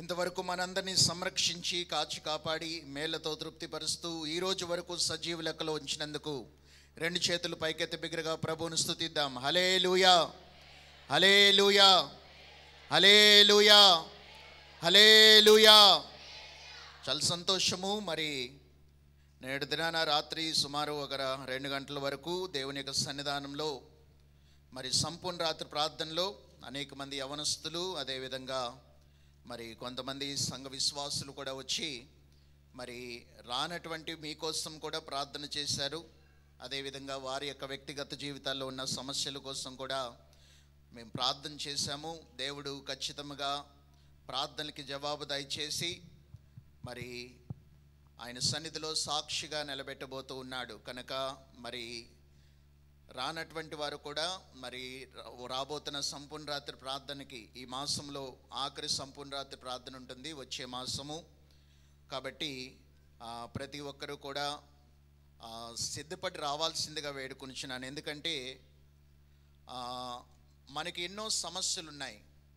ఇంతవరకు మనందరినీ సంరక్షించి కాచి కాపాడి మేళ్లతో తృప్తిపరుస్తూ ఈ రోజు వరకు సజీవ లెక్కలో ఉంచినందుకు రెండు చేతులు పైకెత్తి బిగ్గరగా ప్రభువును స్తుతిద్దాం హలే లూయా హలే లూయా హలే లూయా హలే లూయా చాలా సంతోషము మరి నేడు దినాన రాత్రి సుమారు ఒక రెండు గంటల వరకు దేవుని యొక్క సన్నిధానంలో మరి సంపూర్ణ రాత్రి ప్రార్థనలో అనేక మంది యవనస్తులు అదేవిధంగా మరి కొంతమంది సంఘ విశ్వాసులు కూడా వచ్చి మరి రానటువంటి మీకోసం కూడా ప్రార్థన చేశారు అదేవిధంగా వారి యొక్క వ్యక్తిగత జీవితాల్లో ఉన్న సమస్యల కోసం కూడా మేము ప్రార్థన చేశాము దేవుడు ఖచ్చితంగా ప్రార్థనలకి జవాబు దయచేసి మరి ఆయన సన్నిధిలో సాక్షిగా నిలబెట్టబోతూ ఉన్నాడు కనుక మరి రానటువంటి వారు కూడా మరి రా- రాబోతున్న సంపూర్ణ రాత్రి ప్రార్థనకి ఈ మాసంలో ఆఖరి సంపూర్ణ రాత్రి ప్రార్థన ఉంటుంది వచ్చే మాసము కాబట్టి ఆ, ప్రతి ఒక్కరూ కూడా ఆ, సిద్ధపడి రావాల్సిందిగా వేడుకొనిచున్నాను ఎందుకంటే ఆ, మనకి ఎన్నో సమస్యలు ఉన్నాయి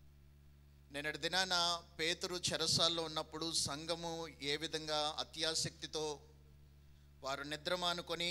నిన్నటి దినాన పేతురు చెరసాల్లో ఉన్నప్పుడు సంఘము ఏ విధంగా అత్యాసక్తితో వారు నిద్రమానుకొని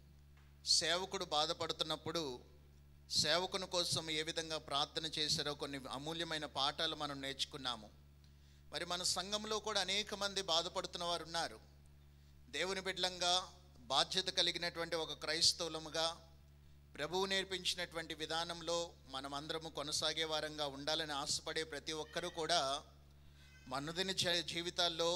సేవకుడు బాధపడుతున్నప్పుడు సేవకుని కోసం ఏ విధంగా ప్రార్థన చేశారో కొన్ని అమూల్యమైన పాఠాలు మనం నేర్చుకున్నాము మరి మన సంఘంలో కూడా అనేక మంది బాధపడుతున్న వారు ఉన్నారు దేవుని బిడ్డలంగా బాధ్యత కలిగినటువంటి ఒక క్రైస్తవులముగా ప్రభువు నేర్పించినటువంటి విధానంలో మనమందరము కొనసాగే వారంగా ఉండాలని ఆశపడే ప్రతి ఒక్కరూ కూడా మనుదిన జీ- జీవితాల్లో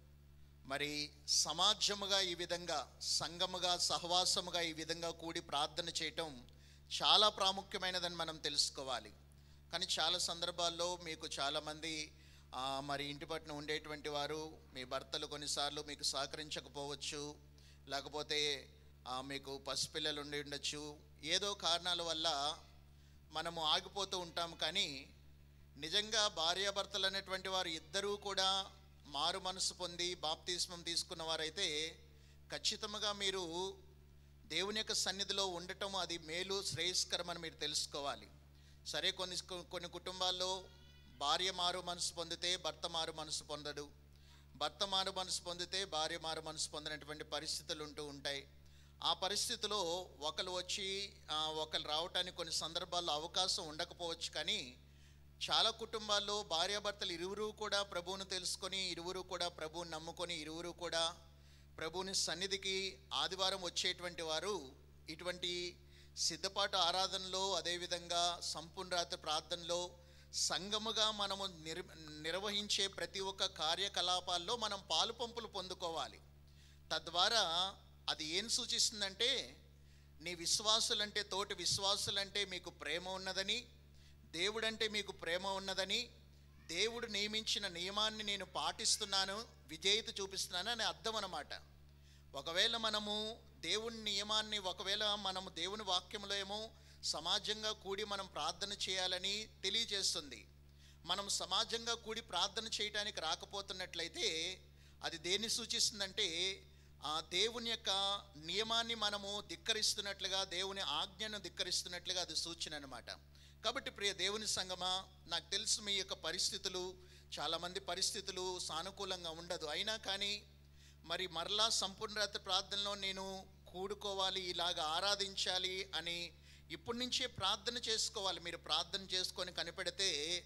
మరి సమాజముగా ఈ విధంగా సంఘముగా సహవాసముగా ఈ విధంగా కూడి ప్రార్థన చేయటం చాలా ప్రాముఖ్యమైనదని మనం తెలుసుకోవాలి కానీ చాలా సందర్భాల్లో మీకు చాలామంది ఆ, మరి ఇంటి పట్టున ఉండేటువంటి వారు మీ భర్తలు కొన్నిసార్లు మీకు సహకరించకపోవచ్చు లేకపోతే ఆ, మీకు పసిపిల్లలు ఉండి ఉండొచ్చు ఏదో కారణాల వల్ల మనము ఆగిపోతూ ఉంటాం కానీ నిజంగా భార్యాభర్తలు అనేటువంటి వారు ఇద్దరూ కూడా మారు మనసు పొంది బాప్తిస్మం తీసుకున్న వారైతే ఖచ్చితంగా మీరు దేవుని యొక్క సన్నిధిలో ఉండటం అది మేలు శ్రేయస్కరమని మీరు తెలుసుకోవాలి సరే కొన్ని కొన్ని కుటుంబాల్లో భార్య మారు మనసు పొందితే భర్త మారు మనసు పొందడు భర్త మారు మనసు పొందితే భార్య మారు మనసు పొందినటువంటి పరిస్థితులు ఉంటూ ఉంటాయి ఆ పరిస్థితిలో ఒకరు వచ్చి ఆ, ఒకరు రావటానికి కొన్ని సందర్భాల్లో అవకాశం ఉండకపోవచ్చు కానీ చాలా కుటుంబాల్లో భార్యాభర్తలు ఇరువురు కూడా ప్రభువును తెలుసుకొని ఇరువురు కూడా ప్రభువుని నమ్ముకొని ఇరువురు కూడా ప్రభువుని సన్నిధికి ఆదివారం వచ్చేటువంటి వారు ఇటువంటి సిద్ధపాటు ఆరాధనలో అదేవిధంగా సంపూర్ణ రాత్రి ప్రార్థనలో సంఘముగా మనము నిర్ నిర్వహించే ప్రతి ఒక్క కార్యకలాపాల్లో మనం పాలు పంపులు పొందుకోవాలి తద్వారా అది ఏం సూచిస్తుందంటే నీ విశ్వాసులంటే తోటి విశ్వాసులంటే మీకు ప్రేమ ఉన్నదని దేవుడంటే మీకు ప్రేమ ఉన్నదని దేవుడు నియమించిన నియమాన్ని నేను పాటిస్తున్నాను విజేత చూపిస్తున్నాను అని అర్థం అన్నమాట ఒకవేళ మనము దేవుని నియమాన్ని ఒకవేళ మనము దేవుని వాక్యంలో ఏమో సమాజంగా కూడి మనం ప్రార్థన చేయాలని తెలియజేస్తుంది మనం సమాజంగా కూడి ప్రార్థన చేయడానికి రాకపోతున్నట్లయితే అది దేన్ని సూచిస్తుందంటే ఆ దేవుని యొక్క నియమాన్ని మనము ధిక్కరిస్తున్నట్లుగా దేవుని ఆజ్ఞను ధిక్కరిస్తున్నట్లుగా అది సూచన అనమాట కాబట్టి ప్రియ దేవుని సంగమా నాకు తెలుసు మీ యొక్క పరిస్థితులు చాలామంది పరిస్థితులు సానుకూలంగా ఉండదు అయినా కానీ మరి మరలా సంపూర్ణ రాత్రి ప్రార్థనలో నేను కూడుకోవాలి ఇలాగ ఆరాధించాలి అని ఇప్పటి నుంచే ప్రార్థన చేసుకోవాలి మీరు ప్రార్థన చేసుకొని కనిపెడితే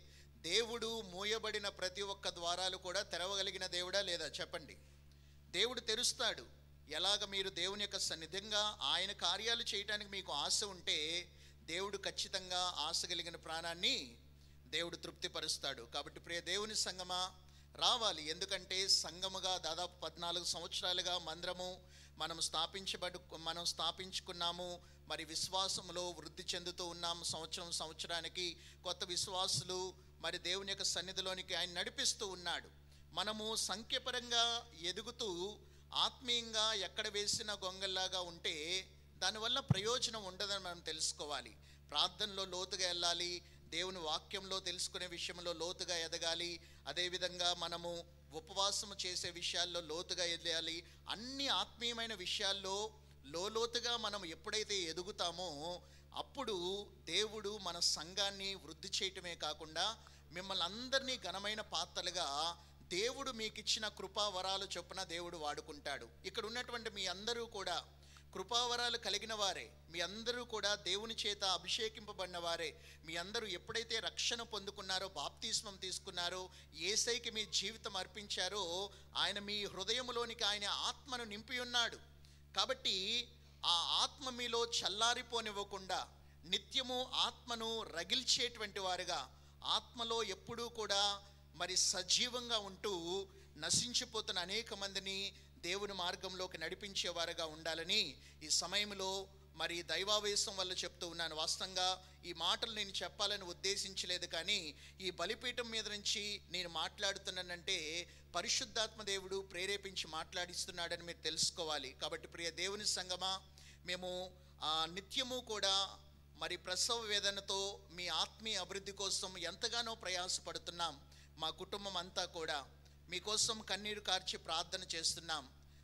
దేవుడు మూయబడిన ప్రతి ఒక్క ద్వారాలు కూడా తెరవగలిగిన దేవుడా లేదా చెప్పండి దేవుడు తెరుస్తాడు ఎలాగ మీరు దేవుని యొక్క సన్నిధంగా ఆయన కార్యాలు చేయడానికి మీకు ఆశ ఉంటే దేవుడు ఖచ్చితంగా ఆశ కలిగిన ప్రాణాన్ని దేవుడు తృప్తిపరుస్తాడు కాబట్టి ప్రియ దేవుని సంగమా రావాలి ఎందుకంటే సంఘముగా దాదాపు పద్నాలుగు సంవత్సరాలుగా మందిరము మనం స్థాపించబడు మనం స్థాపించుకున్నాము మరి విశ్వాసములో వృద్ధి చెందుతూ ఉన్నాము సంవత్సరం సంవత్సరానికి కొత్త విశ్వాసులు మరి దేవుని యొక్క సన్నిధిలోనికి ఆయన నడిపిస్తూ ఉన్నాడు మనము సంఖ్యపరంగా ఎదుగుతూ ఆత్మీయంగా ఎక్కడ వేసిన గొంగల్లాగా ఉంటే దానివల్ల ప్రయోజనం ఉండదని మనం తెలుసుకోవాలి ప్రార్థనలో లోతుగా వెళ్ళాలి దేవుని వాక్యంలో తెలుసుకునే విషయంలో లోతుగా ఎదగాలి అదేవిధంగా మనము ఉపవాసము చేసే విషయాల్లో లోతుగా ఎదగాలి అన్ని ఆత్మీయమైన విషయాల్లో లోతుగా మనం ఎప్పుడైతే ఎదుగుతామో అప్పుడు దేవుడు మన సంఘాన్ని వృద్ధి చేయటమే కాకుండా మిమ్మల్ని అందరినీ ఘనమైన పాత్రలుగా దేవుడు మీకు ఇచ్చిన కృపావరాలు చొప్పున దేవుడు వాడుకుంటాడు ఇక్కడ ఉన్నటువంటి మీ అందరూ కూడా కృపావరాలు కలిగిన వారే మీ అందరూ కూడా దేవుని చేత అభిషేకింపబడిన వారే మీ అందరూ ఎప్పుడైతే రక్షణ పొందుకున్నారో బాప్తిస్మం తీసుకున్నారో ఏసైకి మీ జీవితం అర్పించారో ఆయన మీ హృదయంలోనికి ఆయన ఆత్మను నింపి ఉన్నాడు కాబట్టి ఆ ఆత్మ మీలో చల్లారిపోనివ్వకుండా నిత్యము ఆత్మను రగిల్చేటువంటి వారుగా ఆత్మలో ఎప్పుడూ కూడా మరి సజీవంగా ఉంటూ నశించిపోతున్న అనేక మందిని దేవుని మార్గంలోకి నడిపించేవారుగా ఉండాలని ఈ సమయంలో మరి దైవావేశం వల్ల చెప్తూ ఉన్నాను వాస్తవంగా ఈ మాటలు నేను చెప్పాలని ఉద్దేశించలేదు కానీ ఈ బలిపీఠం మీద నుంచి నేను మాట్లాడుతున్నానంటే పరిశుద్ధాత్మ దేవుడు ప్రేరేపించి మాట్లాడిస్తున్నాడని మీరు తెలుసుకోవాలి కాబట్టి ప్రియ దేవుని సంగమా మేము ఆ, నిత్యము కూడా మరి ప్రసవ వేదనతో మీ ఆత్మీయ అభివృద్ధి కోసం ఎంతగానో ప్రయాసపడుతున్నాం మా కుటుంబం అంతా కూడా మీకోసం కన్నీరు కార్చి ప్రార్థన చేస్తున్నాం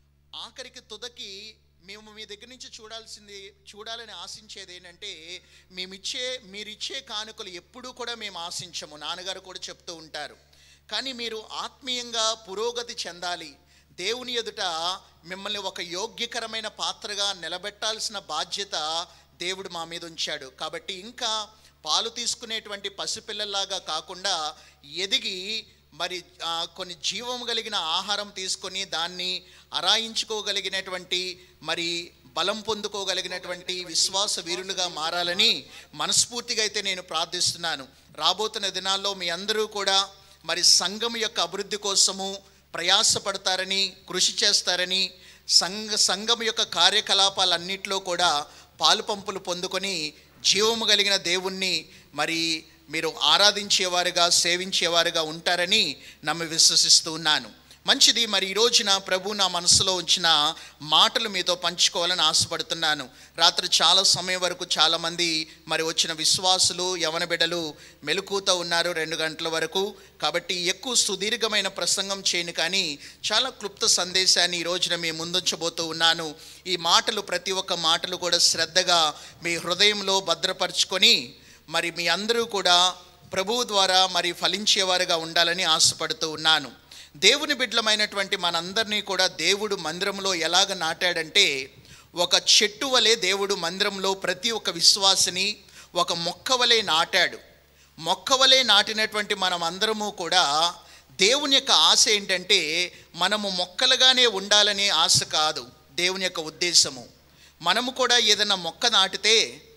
ఆఖరికి తుదకి మేము మీ దగ్గర నుంచి చూడాల్సింది చూడాలని ఆశించేది ఏంటంటే మేమిచ్చే మీరిచ్చే కానుకలు ఎప్పుడూ కూడా మేము ఆశించము నాన్నగారు కూడా చెప్తూ ఉంటారు కానీ మీరు ఆత్మీయంగా పురోగతి చెందాలి దేవుని ఎదుట మిమ్మల్ని ఒక యోగ్యకరమైన పాత్రగా నిలబెట్టాల్సిన బాధ్యత దేవుడు మా మీద ఉంచాడు కాబట్టి ఇంకా పాలు తీసుకునేటువంటి పసిపిల్లల్లాగా కాకుండా ఎదిగి మరి ఆ, కొన్ని జీవం కలిగిన ఆహారం తీసుకొని దాన్ని అరాయించుకోగలిగినటువంటి మరి బలం పొందుకోగలిగినటువంటి విశ్వాస వీరులుగా మారాలని మనస్ఫూర్తిగా అయితే నేను ప్రార్థిస్తున్నాను రాబోతున్న దినాల్లో మీ అందరూ కూడా మరి సంఘం యొక్క అభివృద్ధి కోసము ప్రయాసపడతారని కృషి చేస్తారని సంఘ సంఘం యొక్క కార్యకలాపాలన్నింటిలో కూడా పాలు పంపులు పొందుకొని జీవము కలిగిన దేవుణ్ణి మరి మీరు ఆరాధించేవారుగా సేవించేవారుగా ఉంటారని నమ్మి విశ్వసిస్తూ ఉన్నాను మంచిది మరి ఈ రోజున ప్రభు నా మనసులో ఉంచిన మాటలు మీతో పంచుకోవాలని ఆశపడుతున్నాను రాత్రి చాలా సమయం వరకు చాలామంది మరి వచ్చిన విశ్వాసులు యవన బిడ్డలు మెలకుతో ఉన్నారు రెండు గంటల వరకు కాబట్టి ఎక్కువ సుదీర్ఘమైన ప్రసంగం చేయను కానీ చాలా క్లుప్త సందేశాన్ని ఈ రోజున మీ ముందుంచబోతూ ఉన్నాను ఈ మాటలు ప్రతి ఒక్క మాటలు కూడా శ్రద్ధగా మీ హృదయంలో భద్రపరుచుకొని మరి మీ అందరూ కూడా ప్రభువు ద్వారా మరి ఫలించేవారుగా ఉండాలని ఆశపడుతూ ఉన్నాను దేవుని బిడ్డలమైనటువంటి మనందరినీ కూడా దేవుడు మందిరంలో ఎలాగ నాటాడంటే ఒక చెట్టు వలె దేవుడు మందిరంలో ప్రతి ఒక్క విశ్వాసిని ఒక మొక్క వలె నాటాడు మొక్క వలె నాటినటువంటి మనం అందరము కూడా దేవుని యొక్క ఆశ ఏంటంటే మనము మొక్కలుగానే ఉండాలనే ఆశ కాదు దేవుని యొక్క ఉద్దేశము మనము కూడా ఏదైనా మొక్క నాటితే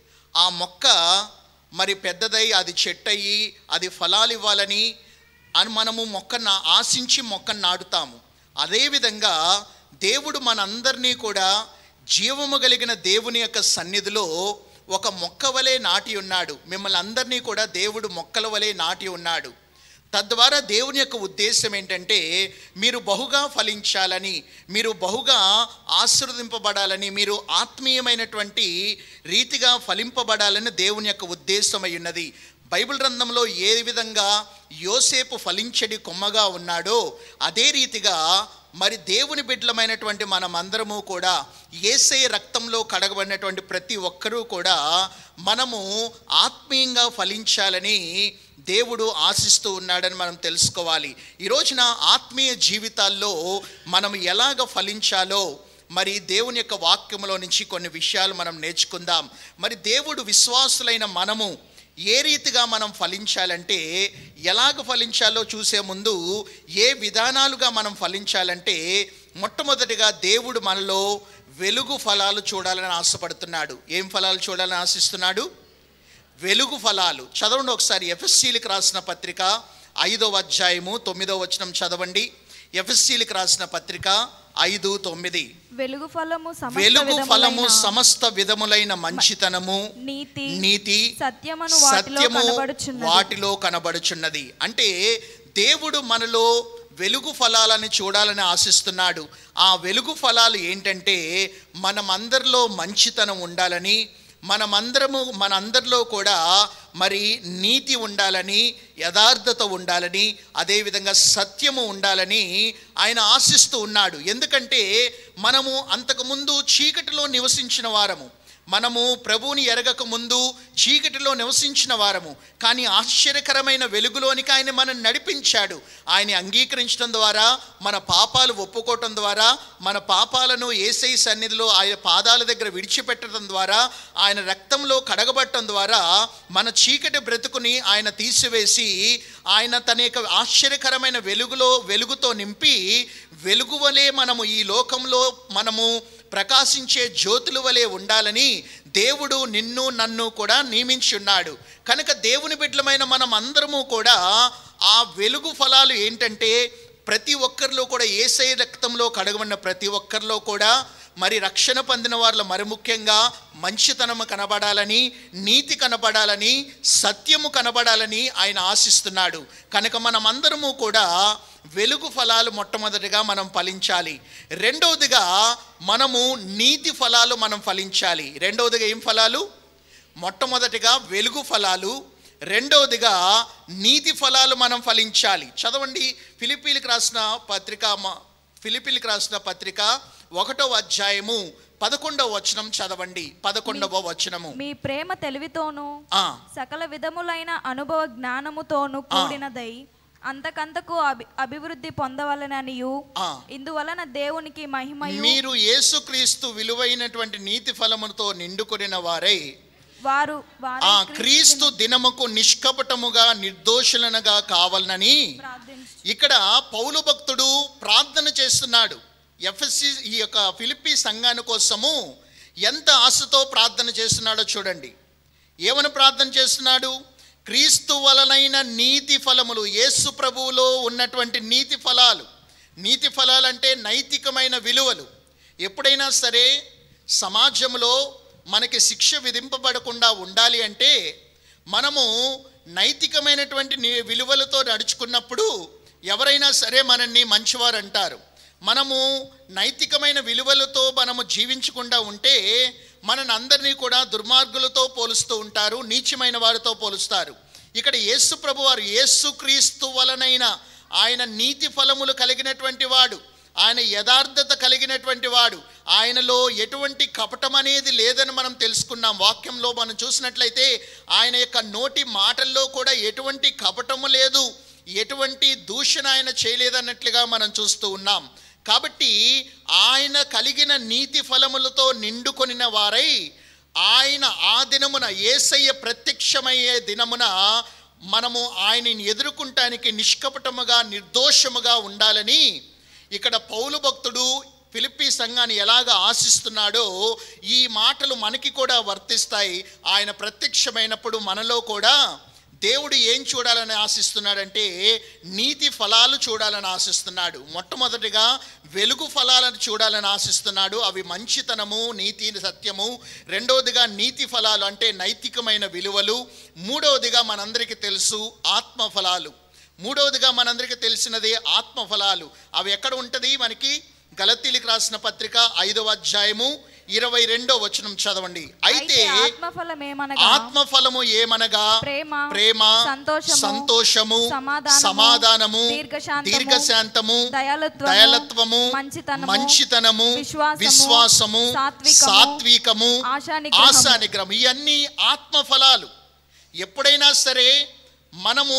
ఆ మొక్క మరి పెద్దదై అది చెట్టయి అది ఫలాలు ఇవ్వాలని అని మనము మొక్కను ఆశించి మొక్కను నాటుతాము అదేవిధంగా దేవుడు మనందరినీ కూడా జీవము కలిగిన దేవుని యొక్క సన్నిధిలో ఒక మొక్క వలె నాటి ఉన్నాడు మిమ్మల్ని అందరినీ కూడా దేవుడు మొక్కల వలె నాటి ఉన్నాడు తద్వారా దేవుని యొక్క ఉద్దేశం ఏంటంటే మీరు బహుగా ఫలించాలని మీరు బహుగా ఆశీర్వదింపబడాలని మీరు ఆత్మీయమైనటువంటి రీతిగా ఫలింపబడాలని దేవుని యొక్క ఉద్దేశమై ఉన్నది బైబిల్ గ్రంథంలో ఏ విధంగా యోసేపు ఫలించడి కొమ్మగా ఉన్నాడో అదే రీతిగా మరి దేవుని బిడ్డలమైనటువంటి మనమందరము కూడా ఏసై రక్తంలో కడగబడినటువంటి ప్రతి ఒక్కరూ కూడా మనము ఆత్మీయంగా ఫలించాలని దేవుడు ఆశిస్తూ ఉన్నాడని మనం తెలుసుకోవాలి ఈ రోజున ఆత్మీయ జీవితాల్లో మనం ఎలాగ ఫలించాలో మరి దేవుని యొక్క వాక్యములో నుంచి కొన్ని విషయాలు మనం నేర్చుకుందాం మరి దేవుడు విశ్వాసులైన మనము ఏ రీతిగా మనం ఫలించాలంటే ఎలాగ ఫలించాలో చూసే ముందు ఏ విధానాలుగా మనం ఫలించాలంటే మొట్టమొదటిగా దేవుడు మనలో వెలుగు ఫలాలు చూడాలని ఆశపడుతున్నాడు ఏం ఫలాలు చూడాలని ఆశిస్తున్నాడు వెలుగు ఫలాలు చదవండి ఒకసారి ఎఫ్ఎస్సీలకు రాసిన పత్రిక ఐదవ అధ్యాయము తొమ్మిదవ వచనం చదవండి ఎఫ్ఎస్సీలకు రాసిన పత్రిక ఐదు తొమ్మిది వెలుగు ఫలము సమస్త వెలుగు ఫలము విధములైన సమస్త విధములైన మంచితనము నీతి నీతి సత్యమును వాటిలో సత్యము కనబడుచున్నది. వాటిలో కనబడుచున్నది అంటే దేవుడు మనలో వెలుగు ఫలాలని చూడాలని ఆశిస్తున్నాడు ఆ వెలుగు ఫలాలు ఏంటంటే మనమందరిలో మంచితనం ఉండాలని మనమందరము మనందరిలో కూడా మరి నీతి ఉండాలని యథార్థత ఉండాలని అదేవిధంగా సత్యము ఉండాలని ఆయన ఆశిస్తూ ఉన్నాడు ఎందుకంటే మనము అంతకుముందు చీకటిలో నివసించిన వారము మనము ప్రభువుని ఎరగక ముందు చీకటిలో నివసించిన వారము కానీ ఆశ్చర్యకరమైన వెలుగులోనికి ఆయన మనం నడిపించాడు ఆయన అంగీకరించడం ద్వారా మన పాపాలు ఒప్పుకోవటం ద్వారా మన పాపాలను ఏసై సన్నిధిలో ఆయన పాదాల దగ్గర విడిచిపెట్టడం ద్వారా ఆయన రక్తంలో కడగబట్టడం ద్వారా మన చీకటి బ్రతుకుని ఆయన తీసివేసి ఆయన తన యొక్క ఆశ్చర్యకరమైన వెలుగులో వెలుగుతో నింపి వెలుగు వలె మనము ఈ లోకంలో మనము ప్రకాశించే జ్యోతుల వలె ఉండాలని దేవుడు నిన్ను నన్ను కూడా నియమించి ఉన్నాడు కనుక దేవుని బిడ్డలమైన మనం అందరము కూడా ఆ వెలుగు ఫలాలు ఏంటంటే ప్రతి ఒక్కరిలో కూడా ఏసై రక్తంలో కడగబడిన ప్రతి ఒక్కరిలో కూడా మరి రక్షణ పొందిన వారిలో మరి ముఖ్యంగా మంచితనము కనబడాలని నీతి కనబడాలని సత్యము కనబడాలని ఆయన ఆశిస్తున్నాడు కనుక మనమందరము కూడా వెలుగు ఫలాలు మొట్టమొదటిగా మనం ఫలించాలి రెండవదిగా మనము నీతి ఫలాలు మనం ఫలించాలి రెండవదిగా ఏం ఫలాలు మొట్టమొదటిగా వెలుగు ఫలాలు రెండవదిగా నీతి ఫలాలు మనం ఫలించాలి చదవండి ఫిలిపీలకు రాసిన పత్రిక మ- ఫిలిపీలకు రాసిన పత్రిక ఒకటవ అధ్యాయము పదకొండవ వచనం చదవండి పదకొండవ వచనము మీ ప్రేమ తెలివితోనూ ఆ, సకల విధములైన అనుభవ జ్ఞానముతోను కూడినదై అంతకంతకు అభి అభివృద్ధి పొందవలననియు ఆ. ఇందువలన దేవునికి మహిమయు మీరు యేసుక్రీస్తు విలువైనటువంటి నీతి ఫలముతో నిండుకొనిన వారై వారు వారై ఆ క్రీస్తు క్రీస్తు దినముకు నిష్కపటముగా నిర్దోషులనగా కావాలనని ప్రార్థించు ఇక్కడ పౌలు భక్తుడు ప్రార్థన చేస్తున్నాడు ఎఫ్ఎస్సి ఈ యొక్క ఫిలిప్పి సంఘాని కోసము ఎంత ఆశతో ప్రార్థన చేస్తున్నాడో చూడండి ఏమని ప్రార్థన చేస్తున్నాడు క్రీస్తు వలనైన నీతి ఫలములు యేసు ప్రభువులో ఉన్నటువంటి నీతి ఫలాలు నీతి ఫలాలంటే నైతికమైన విలువలు ఎప్పుడైనా సరే సమాజంలో మనకి శిక్ష విధింపబడకుండా ఉండాలి అంటే మనము నైతికమైనటువంటి ని- విలువలతో నడుచుకున్నప్పుడు ఎవరైనా సరే మనల్ని మంచివారు అంటారు మనము నైతికమైన విలువలతో మనము జీవించకుండా ఉంటే మనని అందరినీ కూడా దుర్మార్గులతో పోలుస్తూ ఉంటారు నీచమైన వారితో పోలుస్తారు ఇక్కడ యేసు ప్రభు వారు యేసు క్రీస్తు వలనైన ఆయన నీతి ఫలములు కలిగినటువంటి వాడు ఆయన యథార్థత కలిగినటువంటి వాడు ఆయనలో ఎటువంటి కపటం అనేది లేదని మనం తెలుసుకున్నాం వాక్యంలో మనం చూసినట్లయితే ఆయన యొక్క నోటి మాటల్లో కూడా ఎటువంటి కపటము లేదు ఎటువంటి దూషణ ఆయన చేయలేదన్నట్లుగా మనం చూస్తూ ఉన్నాం కాబట్టి ఆయన కలిగిన నీతి ఫలములతో నిండుకొనిన వారై ఆయన ఆ దినమున ఏసయ్య ప్రత్యక్షమయ్యే దినమున మనము ఆయనని ఎదుర్కొంటానికి నిష్కపటముగా నిర్దోషముగా ఉండాలని ఇక్కడ పౌలు భక్తుడు ఫిలిప్పీ సంఘాన్ని ఎలాగ ఆశిస్తున్నాడో ఈ మాటలు మనకి కూడా వర్తిస్తాయి ఆయన ప్రత్యక్షమైనప్పుడు మనలో కూడా దేవుడు ఏం చూడాలని ఆశిస్తున్నాడంటే నీతి ఫలాలు చూడాలని ఆశిస్తున్నాడు మొట్టమొదటిగా వెలుగు ఫలాలను చూడాలని ఆశిస్తున్నాడు అవి మంచితనము నీతి సత్యము రెండవదిగా నీతి ఫలాలు అంటే నైతికమైన విలువలు మూడవదిగా మనందరికీ తెలుసు ఆత్మ ఫలాలు మూడవదిగా మనందరికీ తెలిసినది ఆత్మ ఫలాలు అవి ఎక్కడ ఉంటుంది మనకి గలతీలకు రాసిన పత్రిక ఐదవ అధ్యాయము ఇరవై రెండో వచనం చదవండి అయితే అయితే ఆత్మఫలం ఏమనగా ఆత్మఫలము ఏమనగా ప్రేమ, ప్రేమ సంతోషము, సంతోషము సమాధానము, సమాధానము దీర్ఘశాంతము, దీర్ఘశాంతము దయాళుత్వము, దయాళత్వము మంచితనము, మంచితనము విశ్వాసము, విశ్వాసము సాత్వికము, సాత్వికము ఆశానిగ్రహము. ఆశానిగ్రహం ఇవన్నీ ఆత్మఫలాలు ఎప్పుడైనా సరే మనము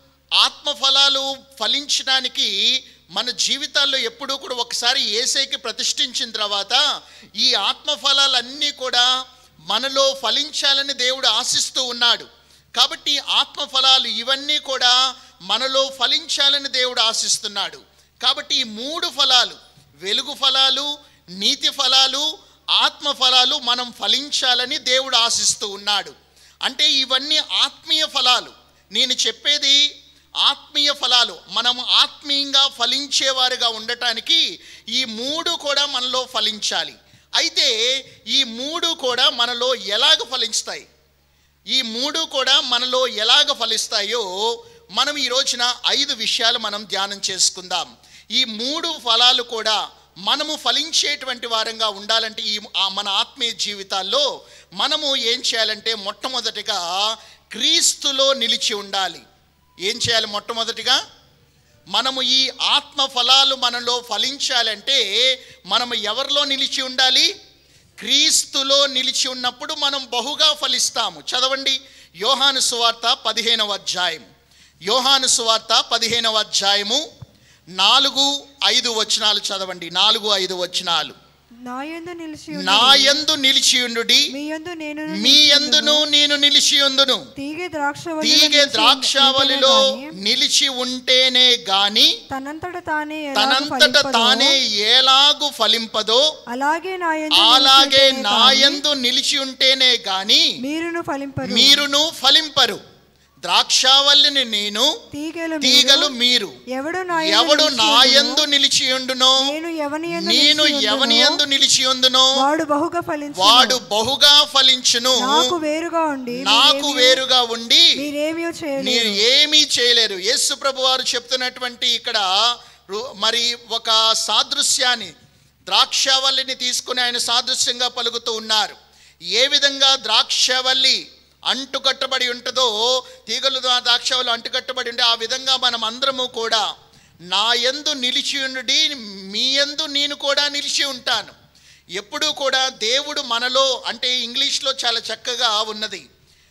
ఆత్మఫలాలు ఫలించడానికి మన జీవితాల్లో ఎప్పుడూ కూడా ఒకసారి ఏసైకి ప్రతిష్ఠించిన తర్వాత ఈ ఆత్మఫలాలన్నీ కూడా మనలో ఫలించాలని దేవుడు ఆశిస్తూ ఉన్నాడు కాబట్టి ఆత్మఫలాలు ఇవన్నీ కూడా మనలో ఫలించాలని దేవుడు ఆశిస్తున్నాడు కాబట్టి ఈ మూడు ఫలాలు వెలుగు ఫలాలు నీతి ఫలాలు ఆత్మ ఫలాలు మనం ఫలించాలని దేవుడు ఆశిస్తూ ఉన్నాడు అంటే ఇవన్నీ ఆత్మీయ ఫలాలు నేను చెప్పేది ఆత్మీయ ఫలాలు మనము ఆత్మీయంగా ఫలించేవారుగా ఉండటానికి ఈ మూడు కూడా మనలో ఫలించాలి అయితే ఈ మూడు కూడా మనలో ఎలాగ ఫలిస్తాయి ఈ మూడు కూడా మనలో ఎలాగ ఫలిస్తాయో మనం ఈ రోజున ఐదు విషయాలు మనం ధ్యానం చేసుకుందాం ఈ మూడు ఫలాలు కూడా మనము ఫలించేటువంటి వారంగా ఉండాలంటే ఈ ఆ మన ఆత్మీయ జీవితాల్లో మనము ఏం చేయాలంటే మొట్టమొదటిగా క్రీస్తులో నిలిచి ఉండాలి ఏం చేయాలి మొట్టమొదటిగా మనము ఈ ఆత్మ ఫలాలు మనలో ఫలించాలంటే మనము ఎవరిలో నిలిచి ఉండాలి క్రీస్తులో నిలిచి ఉన్నప్పుడు మనం బహుగా ఫలిస్తాము చదవండి యోహాను సువార్త పదిహేనవ అధ్యాయం యోహాను సువార్త పదిహేనవ అధ్యాయము నాలుగు ఐదు వచనాలు చదవండి నాలుగు ఐదు వచనాలు నా యందు నిలిచి నా ఉండుడి. యందు నిలిచియుండుడి మీ యందు నేను మీ యందును నేను నిలిచియుందును తీగె ద్రాక్ష తీగె ద్రాక్షావళిలో నిలిచి ఉంటేనే గాని తనంతట తానే ఎలాగ తనంతట ఫలింపదో, తానే ఎలాగు ఫలింపదో అలాగే నా యందు అలాగే నిలిచి నా ఉంటేనే యందు నిలిచి ఉంటేనే గాని గాని మీరును ఫలింపరు మీరును ఫలింపరు ద్రాక్షావల్లిని నేను తీగెలు తీగలు మీరు. మీరు ఎవడు నా ఎవడు యందు నా నిలిచి యందు నిలిచి ఉండునో నేను ఎవని యందు నేను నిలిచి ఎవని ఉందునో, యందు నిలిచి ఉందునో వాడు బహుగా ఫలించు వాడు బహుగా ఫలించును నాకు వేరుగా ఉండి నాకు వేరుగా ఉండి మీరేమీ మీరు చేయలేరు ఏమీ చేయలేరు యేసు ప్రభు వారు చెప్తున్నటువంటి ఇక్కడ రు- మరి ఒక సాదృశ్యాన్ని ద్రాక్షవల్లిని తీసుకుని ఆయన సాదృశ్యంగా పలుకుతూ ఉన్నారు ఏ విధంగా ద్రాక్షవల్లి అంటుకట్టబడి ఉంటుందో తీగలు దా- ద్రాక్షవల్లి అంటుకట్టబడి ఉంటే ఆ విధంగా మనం అందరము కూడా నా యందు నిలిచి ఉండి మీ యందు నేను కూడా నిలిచి ఉంటాను ఎప్పుడూ కూడా దేవుడు మనలో అంటే ఇంగ్లీష్లో చాలా చక్కగా ఉన్నది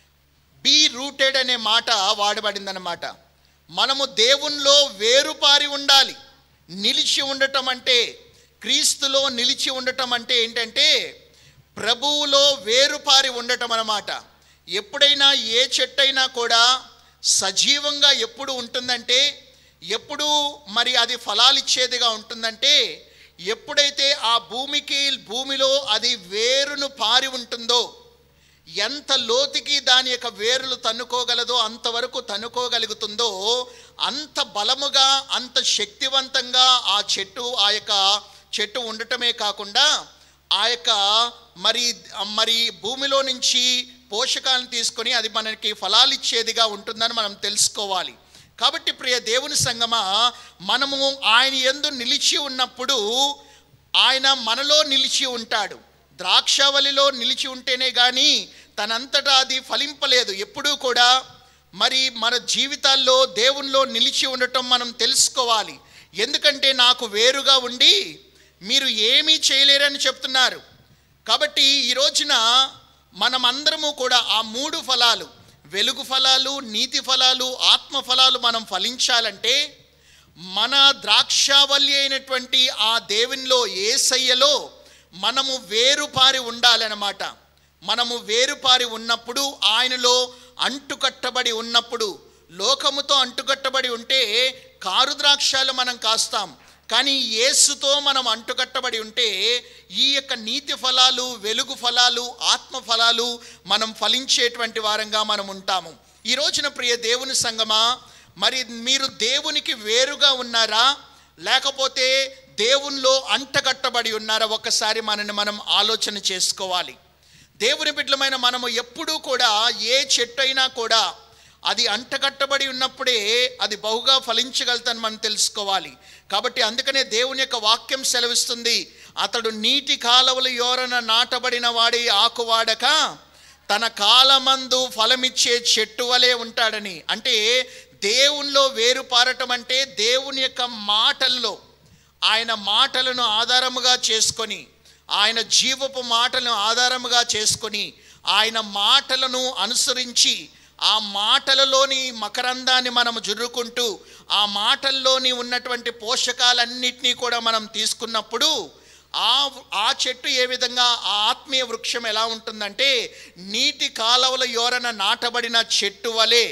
బీ రూటెడ్ అనే మాట వాడబడిందన్నమాట మనము దేవునిలో వేరుపారి ఉండాలి నిలిచి ఉండటం అంటే క్రీస్తులో నిలిచి ఉండటం అంటే ఏంటంటే ప్రభువులో వేరుపారి ఉండటం అన్నమాట ఎప్పుడైనా ఏ చెట్టైనా కూడా సజీవంగా ఎప్పుడు ఉంటుందంటే ఎప్పుడు మరి అది ఫలాలిచ్చేదిగా ఉంటుందంటే ఎప్పుడైతే ఆ భూమికి భూమిలో అది వేరును పారి ఉంటుందో ఎంత లోతుకి దాని యొక్క వేరులు తన్నుకోగలదో అంతవరకు తన్నుకోగలుగుతుందో అంత బలముగా అంత శక్తివంతంగా ఆ చెట్టు ఆ యొక్క చెట్టు ఉండటమే కాకుండా ఆ యొక్క మరి మరి భూమిలో నుంచి పోషకాలను తీసుకొని అది మనకి ఫలాలు ఇచ్చేదిగా ఉంటుందని మనం తెలుసుకోవాలి కాబట్టి ప్రియ దేవుని సంగమా మనము ఆయన ఎందు నిలిచి ఉన్నప్పుడు ఆయన మనలో నిలిచి ఉంటాడు ద్రాక్షవల్లిలో నిలిచి ఉంటేనే కానీ తనంతటా అది ఫలింపలేదు ఎప్పుడూ కూడా మరి మన జీవితాల్లో దేవునిలో నిలిచి ఉండటం మనం తెలుసుకోవాలి ఎందుకంటే నాకు వేరుగా ఉండి మీరు ఏమీ చేయలేరని చెప్తున్నారు కాబట్టి ఈ రోజున మనమందరము కూడా ఆ మూడు ఫలాలు వెలుగు ఫలాలు నీతి ఫలాలు ఆత్మ ఫలాలు మనం ఫలించాలంటే మన ద్రాక్షావల్లి అయినటువంటి ఆ దేవునిలో ఏసయ్యలో మనము వేరుపారి ఉండాలన్నమాట మనము వేరుపారి ఉన్నప్పుడు ఆయనలో అంటుకట్టబడి ఉన్నప్పుడు లోకముతో అంటుకట్టబడి ఉంటే కారు ద్రాక్షాలు మనం కాస్తాం కానీ యేసుతో మనం అంటుకట్టబడి ఉంటే ఈ యొక్క నీతి ఫలాలు వెలుగు ఫలాలు ఆత్మ ఫలాలు మనం ఫలించేటువంటి వారంగా మనం ఉంటాము ఈ రోజున ప్రియ దేవుని సంగమా మరి మీరు దేవునికి వేరుగా ఉన్నారా లేకపోతే దేవునిలో అంటగట్టబడి ఉన్నారా ఒక్కసారి మనని మనం ఆలోచన చేసుకోవాలి దేవుని బిడ్డలమైన మనము ఎప్పుడూ కూడా ఏ చెట్టు అయినా కూడా అది అంటగట్టబడి ఉన్నప్పుడే అది బహుగా ఫలించగలుగుతాని మనం తెలుసుకోవాలి కాబట్టి అందుకనే దేవుని యొక్క వాక్యం సెలవిస్తుంది అతడు నీటి కాలవలు యోరన నాటబడిన వాడి ఆకువాడక తన కాలమందు ఫలమిచ్చే చెట్టు వలె ఉంటాడని అంటే దేవునిలో వేరుపారటం అంటే దేవుని యొక్క మాటల్లో ఆయన మాటలను ఆధారముగా చేసుకొని ఆయన జీవపు మాటలను ఆధారముగా చేసుకొని ఆయన మాటలను అనుసరించి ఆ మాటలలోని మకరందాన్ని మనం జుర్రుకుంటూ ఆ మాటల్లోని ఉన్నటువంటి పోషకాలన్నిటినీ కూడా మనం తీసుకున్నప్పుడు ఆ ఆ చెట్టు ఏ విధంగా ఆ ఆత్మీయ వృక్షం ఎలా ఉంటుందంటే నీటి కాలవల యోరన నాటబడిన చెట్టు వలె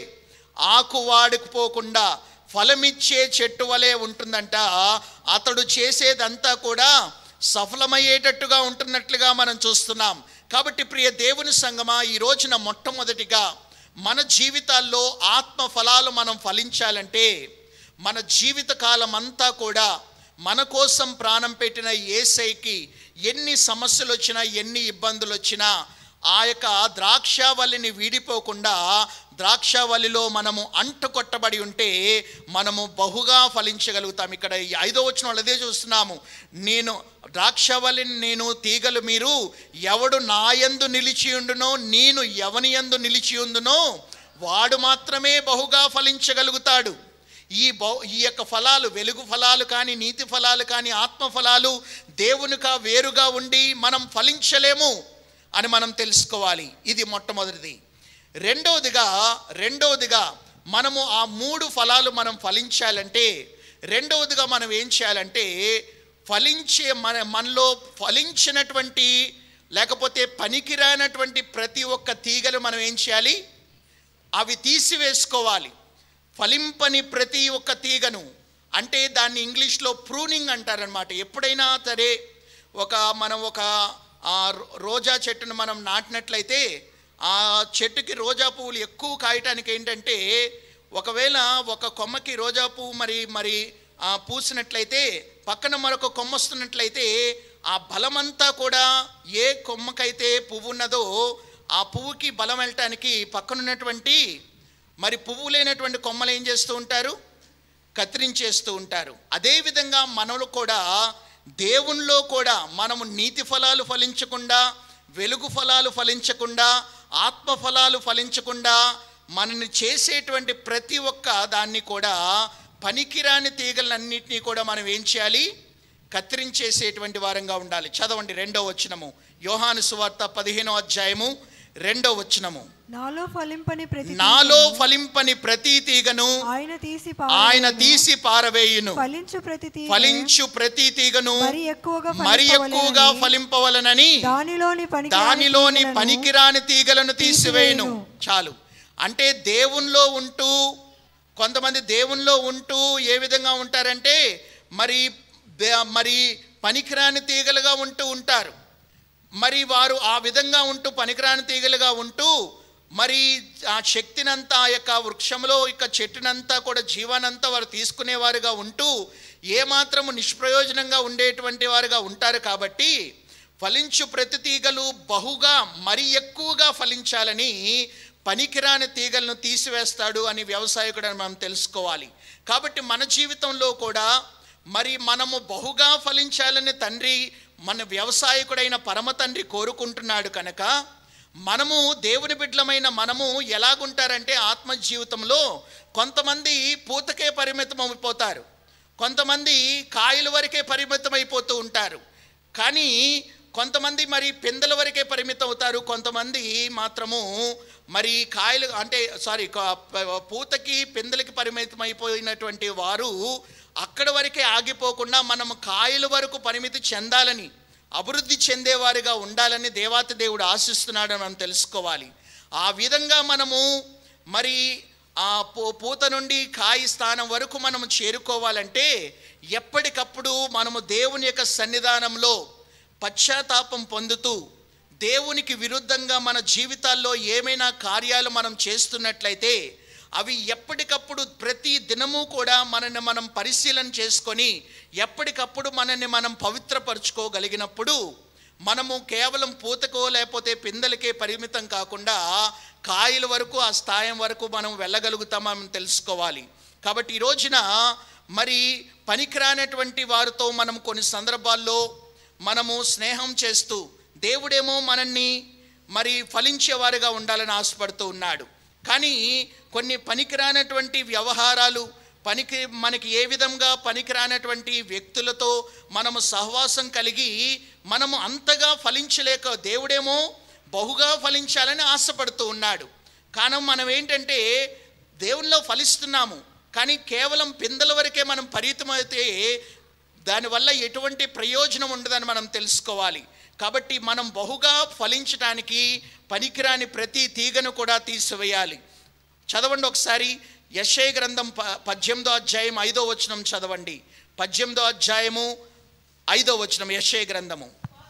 ఆకు వాడుకుపోకుండా ఫలమిచ్చే చెట్టు వలె ఉంటుందంట అతడు చేసేదంతా కూడా సఫలమయ్యేటట్టుగా ఉంటున్నట్లుగా మనం చూస్తున్నాం కాబట్టి ప్రియ దేవుని సంగమా ఈ రోజున మొట్టమొదటిగా మన జీవితాల్లో ఆత్మ ఫలాలు మనం ఫలించాలంటే మన జీవిత కాలం అంతా కూడా మన కోసం ప్రాణం పెట్టిన ఏసైకి ఎన్ని సమస్యలు వచ్చినా ఎన్ని ఇబ్బందులు వచ్చినా ఆ యొక్క ద్రాక్షావల్లిని వీడిపోకుండా ద్రాక్షావల్లిలో మనము అంటుకొట్టబడి ఉంటే మనము బహుగా ఫలించగలుగుతాం ఇక్కడ ఈ ఐదో వచ్చిన అదే చూస్తున్నాము నేను ద్రాక్షావల్లిని నేను తీగలు మీరు ఎవడు నాయందు నిలిచి ఉండునో నేను ఎవని యందు నిలిచి ఉండునో వాడు మాత్రమే బహుగా ఫలించగలుగుతాడు ఈ బౌ ఈ యొక్క ఫలాలు వెలుగు ఫలాలు కానీ నీతి ఫలాలు కానీ ఆత్మ ఫలాలు దేవునికా వేరుగా ఉండి మనం ఫలించలేము అని మనం తెలుసుకోవాలి ఇది మొట్టమొదటిది రెండవదిగా రెండవదిగా మనము ఆ మూడు ఫలాలు మనం ఫలించాలంటే రెండవదిగా మనం ఏం చేయాలంటే ఫలించే మన మనలో ఫలించినటువంటి లేకపోతే పనికిరానటువంటి ప్రతి ఒక్క తీగలు మనం ఏం చేయాలి అవి తీసివేసుకోవాలి ఫలింపని ప్రతి ఒక్క తీగను అంటే దాన్ని ఇంగ్లీష్లో ప్రూనింగ్ అంటారనమాట ఎప్పుడైనా సరే ఒక మనం ఒక ఆ రో- రోజా చెట్టును మనం నాటినట్లయితే ఆ చెట్టుకి రోజా పువ్వులు ఎక్కువ కాయటానికి ఏంటంటే ఒకవేళ ఒక కొమ్మకి రోజా పువ్వు మరి మరి ఆ, పూసినట్లయితే పక్కన మరొక కొమ్మ వస్తున్నట్లయితే ఆ బలమంతా కూడా ఏ కొమ్మకైతే పువ్వు ఉన్నదో ఆ పువ్వుకి బలం వెళ్ళటానికి పక్కనున్నటువంటి మరి పువ్వు లేనటువంటి కొమ్మలు ఏం చేస్తూ ఉంటారు కత్తిరించేస్తూ ఉంటారు అదేవిధంగా మనలో కూడా దేవునిలో కూడా మనము నీతి ఫలాలు ఫలించకుండా వెలుగు ఫలాలు ఫలించకుండా ఆత్మ ఫలాలు ఫలించకుండా మనని చేసేటువంటి ప్రతి ఒక్క దాన్ని కూడా పనికిరాని తీగలన్నింటినీ కూడా మనం ఏం చేయాలి కత్తిరించేసేటువంటి వారంగా ఉండాలి చదవండి రెండో వచనము యోహాను సువార్త పదిహేనో అధ్యాయము రెండో వచనము నాలో ఫలింపని ప్రతి నాలో తీగను ఫలింపని ప్రతి తీగను ఆయన తీసి ఆయన పారవేయును. తీసి పారవేయును ఫలించు ప్రతి తీగ ఫలించు ప్రతి తీగను మరి ఎక్కువగా మరి ఎక్కువగా ఫలింపవలెనని ఫలింపవలనని దానిలోని పనికి దానిలోని పనికిరాని తీగలను తీసివేయును తీసివేయును. చాలు అంటే దేవునిలో ఉంటూ కొంతమంది దేవునిలో ఉంటూ ఏ విధంగా ఉంటారంటే మరి దే- మరి పనికిరాని తీగలుగా ఉంటూ ఉంటారు మరి వారు ఆ విధంగా ఉంటూ పనికిరాని తీగలుగా ఉంటూ మరి ఆ శక్తినంతా ఆ యొక్క వృక్షంలో ఇక చెట్టునంతా కూడా జీవానంతా వారు తీసుకునేవారుగా ఉంటూ ఏమాత్రము నిష్ప్రయోజనంగా ఉండేటువంటి వారుగా ఉంటారు కాబట్టి ఫలించు ప్రతి తీగలు బహుగా మరి ఎక్కువగా ఫలించాలని పనికిరాని తీగలను తీసివేస్తాడు అని వ్యవసాయకుడు అని మనం తెలుసుకోవాలి కాబట్టి మన జీవితంలో కూడా మరి మనము బహుగా ఫలించాలని తండ్రి మన వ్యవసాయకుడైన పరమ తండ్రి కోరుకుంటున్నాడు కనుక మనము దేవుని బిడ్డలమైన మనము ఎలాగుంటారంటే ఆత్మ జీవితంలో కొంతమంది పూతకే పరిమితం అయిపోతారు కొంతమంది కాయల వరకే పరిమితం అయిపోతూ ఉంటారు కానీ కొంతమంది మరి పిందెల వరకే పరిమితం అవుతారు కొంతమంది మాత్రము మరి కాయలు అంటే సారీ పూతకి పిందెలకి పరిమితం అయిపోయినటువంటి వారు అక్కడ వరకే ఆగిపోకుండా మనము కాయల వరకు పరిమితి చెందాలని అభివృద్ధి చెందేవారుగా ఉండాలని దేవాతి దేవుడు ఆశిస్తున్నాడని మనం తెలుసుకోవాలి ఆ విధంగా మనము మరి ఆ పూ- పూత నుండి కాయి స్థానం వరకు మనము చేరుకోవాలంటే ఎప్పటికప్పుడు మనము దేవుని యొక్క సన్నిధానంలో పశ్చాత్తాపం పొందుతూ దేవునికి విరుద్ధంగా మన జీవితాల్లో ఏమైనా కార్యాలు మనం చేస్తున్నట్లయితే అవి ఎప్పటికప్పుడు ప్రతి దినము కూడా మనల్ని మనం పరిశీలన చేసుకొని ఎప్పటికప్పుడు మనల్ని మనం పవిత్రపరుచుకోగలిగినప్పుడు మనము కేవలం పూతకో లేకపోతే పిందెలకే పరిమితం కాకుండా కాయల వరకు ఆ స్థాయం వరకు మనం వెళ్ళగలుగుతామని తెలుసుకోవాలి కాబట్టి ఈ రోజున మరి పనికిరానటువంటి వారితో మనం కొన్ని సందర్భాల్లో మనము స్నేహం చేస్తూ దేవుడేమో మనల్ని మరి ఫలించేవారుగా ఉండాలని ఆశపడుతూ ఉన్నాడు కానీ కొన్ని పనికిరానటువంటి వ్యవహారాలు పనికి మనకి ఏ విధంగా పనికిరానటువంటి వ్యక్తులతో మనము సహవాసం కలిగి మనము అంతగా ఫలించలేక దేవుడేమో బహుగా ఫలించాలని ఆశపడుతూ ఉన్నాడు కానీ మనం ఏంటంటే దేవునిలో ఫలిస్తున్నాము కానీ కేవలం పిందెల వరకే మనం పరిమితమైతే దానివల్ల ఎటువంటి ప్రయోజనం ఉండదని మనం తెలుసుకోవాలి కాబట్టి మనం బహుగా ఫలించడానికి పనికిరాని ప్రతి తీగను కూడా తీసివేయాలి చదవండి ఒకసారి యశయ గ్రంథం ప పద్దెనిమిదో అధ్యాయం ఐదో వచనం చదవండి పద్దెనిమిదో అధ్యాయము ఐదో వచనం యశయ గ్రంథము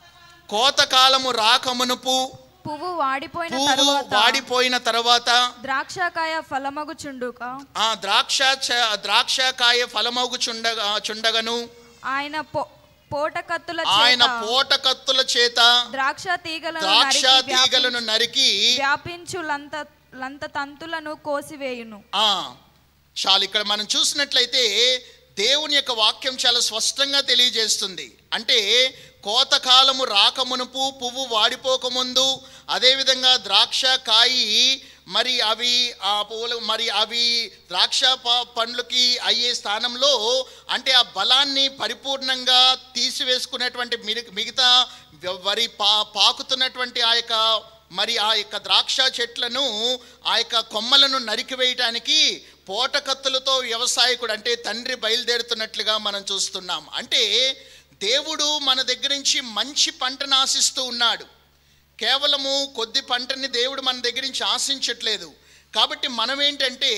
కోతకాలము రాకమునుపు పువ్వు వాడిపోయిన పువ్వు తరువాత వాడిపోయిన తర్వాత ద్రాక్షకాయ ఫలమగుచుండుక ఆ ద్రాక్ష చ- ద్రాక్షకాయ ఫలమగు చుండగా చుండగను ఆయన పో- పోటకత్తుల ఆయన చేత పోట కత్తుల చేత ద్రాక్ష తీగలను ద్రాక్ష నరికి తీగలను వ్యాపించు- నరికి వ్యాపించు లంత లంత తంతులను కోసివేయును ఆ, చాలు ఇక్కడ మనం చూసినట్లయితే దేవుని యొక్క వాక్యం చాలా స్పష్టంగా తెలియజేస్తుంది అంటే కోతకాలము రాకమునుపు పువ్వు వాడిపోకముందు అదేవిధంగా ద్రాక్ష కాయి మరి అవి ఆ పువ్వులు మరి అవి ద్రాక్ష ప- పండ్లకి అయ్యే స్థానంలో అంటే ఆ బలాన్ని పరిపూర్ణంగా తీసివేసుకునేటువంటి మిరి- మిగతా వ- వరి పా పాకుతున్నటువంటి ఆ యొక్క మరి ఆ యొక్క ద్రాక్ష చెట్లను ఆ యొక్క కొమ్మలను నరికివేయటానికి పోటకత్తులతో వ్యవసాయకుడు అంటే తండ్రి బయలుదేరుతున్నట్లుగా మనం చూస్తున్నాం అంటే దేవుడు మన దగ్గర నుంచి మంచి పంటను ఆశిస్తూ ఉన్నాడు కేవలము కొద్ది పంటని దేవుడు మన దగ్గర నుంచి ఆశించట్లేదు కాబట్టి మనం ఏంటంటే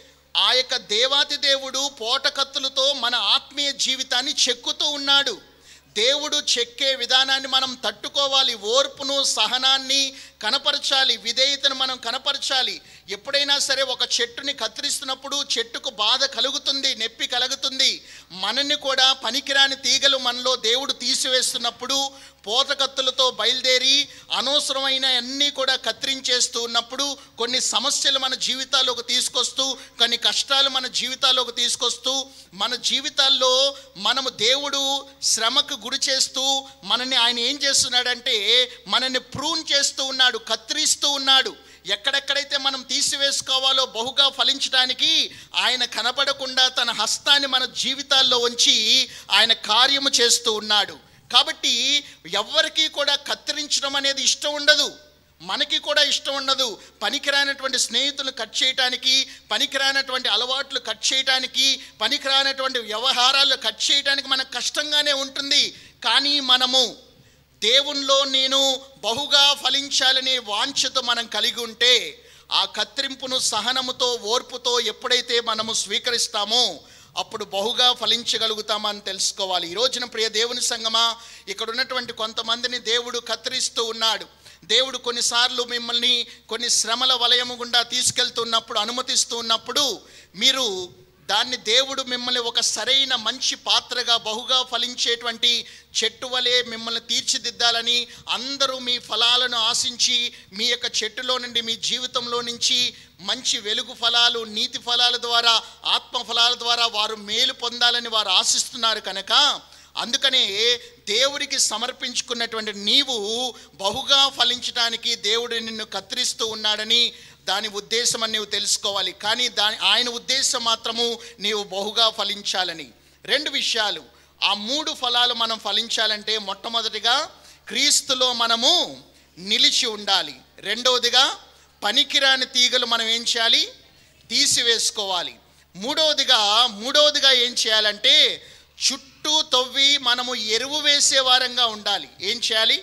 ఆ యొక్క దేవాతి దేవుడు పోటకత్తులతో మన ఆత్మీయ జీవితాన్ని చెక్కుతూ ఉన్నాడు దేవుడు చెక్కే విధానాన్ని మనం తట్టుకోవాలి ఓర్పును సహనాన్ని కనపరచాలి విధేయతను మనం కనపరచాలి ఎప్పుడైనా సరే ఒక చెట్టుని కత్తిరిస్తున్నప్పుడు చెట్టుకు బాధ కలుగుతుంది నొప్పి కలుగుతుంది మనల్ని కూడా పనికిరాని తీగలు మనలో దేవుడు తీసివేస్తున్నప్పుడు పోతకత్తులతో బయలుదేరి అనవసరమైన అన్నీ కూడా కత్తిరించేస్తూ ఉన్నప్పుడు కొన్ని సమస్యలు మన జీవితాల్లోకి తీసుకొస్తూ కొన్ని కష్టాలు మన జీవితాల్లోకి తీసుకొస్తూ మన జీవితాల్లో మనము దేవుడు శ్రమకు గురి చేస్తూ మనని ఆయన ఏం చేస్తున్నాడంటే మనల్ని ప్రూన్ చేస్తూ ఉన్నాడు కత్తిరిస్తూ ఉన్నాడు ఎక్కడెక్కడైతే మనం తీసివేసుకోవాలో బహుగా ఫలించడానికి ఆయన కనపడకుండా తన హస్తాన్ని మన జీవితాల్లో ఉంచి ఆయన కార్యము చేస్తూ ఉన్నాడు కాబట్టి ఎవ్వరికీ కూడా కత్తిరించడం అనేది ఇష్టం ఉండదు మనకి కూడా ఇష్టం ఉండదు పనికిరానటువంటి స్నేహితులు కట్ చేయటానికి పనికిరానటువంటి అలవాట్లు కట్ చేయటానికి పనికిరానటువంటి వ్యవహారాలు కట్ చేయటానికి మనకు కష్టంగానే ఉంటుంది కానీ మనము దేవునిలో నేను బహుగా ఫలించాలనే వాంఛతో మనం కలిగి ఉంటే ఆ కత్తిరింపును సహనముతో ఓర్పుతో ఎప్పుడైతే మనము స్వీకరిస్తామో అప్పుడు బహుగా ఫలించగలుగుతామని తెలుసుకోవాలి ఈ రోజున ప్రియ దేవుని సంగమా ఇక్కడ ఉన్నటువంటి కొంతమందిని దేవుడు కత్తిరిస్తూ ఉన్నాడు దేవుడు కొన్నిసార్లు మిమ్మల్ని కొన్ని శ్రమల వలయము గుండా తీసుకెళ్తున్నప్పుడు అనుమతిస్తూ ఉన్నప్పుడు మీరు దాన్ని దేవుడు మిమ్మల్ని ఒక సరైన మంచి పాత్రగా బహుగా ఫలించేటువంటి చెట్టు వలె మిమ్మల్ని తీర్చిదిద్దాలని అందరూ మీ ఫలాలను ఆశించి మీ యొక్క చెట్టులో నుండి మీ జీవితంలో నుంచి మంచి వెలుగు ఫలాలు నీతి ఫలాల ద్వారా ఆత్మ ఫలాల ద్వారా వారు మేలు పొందాలని వారు ఆశిస్తున్నారు కనుక అందుకనే దేవుడికి సమర్పించుకున్నటువంటి నీవు బహుగా ఫలించడానికి దేవుడు నిన్ను కత్తిరిస్తూ ఉన్నాడని దాని ఉద్దేశం అని నీవు తెలుసుకోవాలి కానీ దాని ఆయన ఉద్దేశం మాత్రము నీవు బహుగా ఫలించాలని రెండు విషయాలు ఆ మూడు ఫలాలు మనం ఫలించాలంటే మొట్టమొదటిగా క్రీస్తులో మనము నిలిచి ఉండాలి రెండవదిగా పనికిరాని తీగలు మనం ఏం చేయాలి తీసివేసుకోవాలి మూడవదిగా మూడవదిగా ఏం చేయాలంటే చుట్టూ తవ్వి మనము ఎరువు వేసే వారంగా ఉండాలి ఏం చేయాలి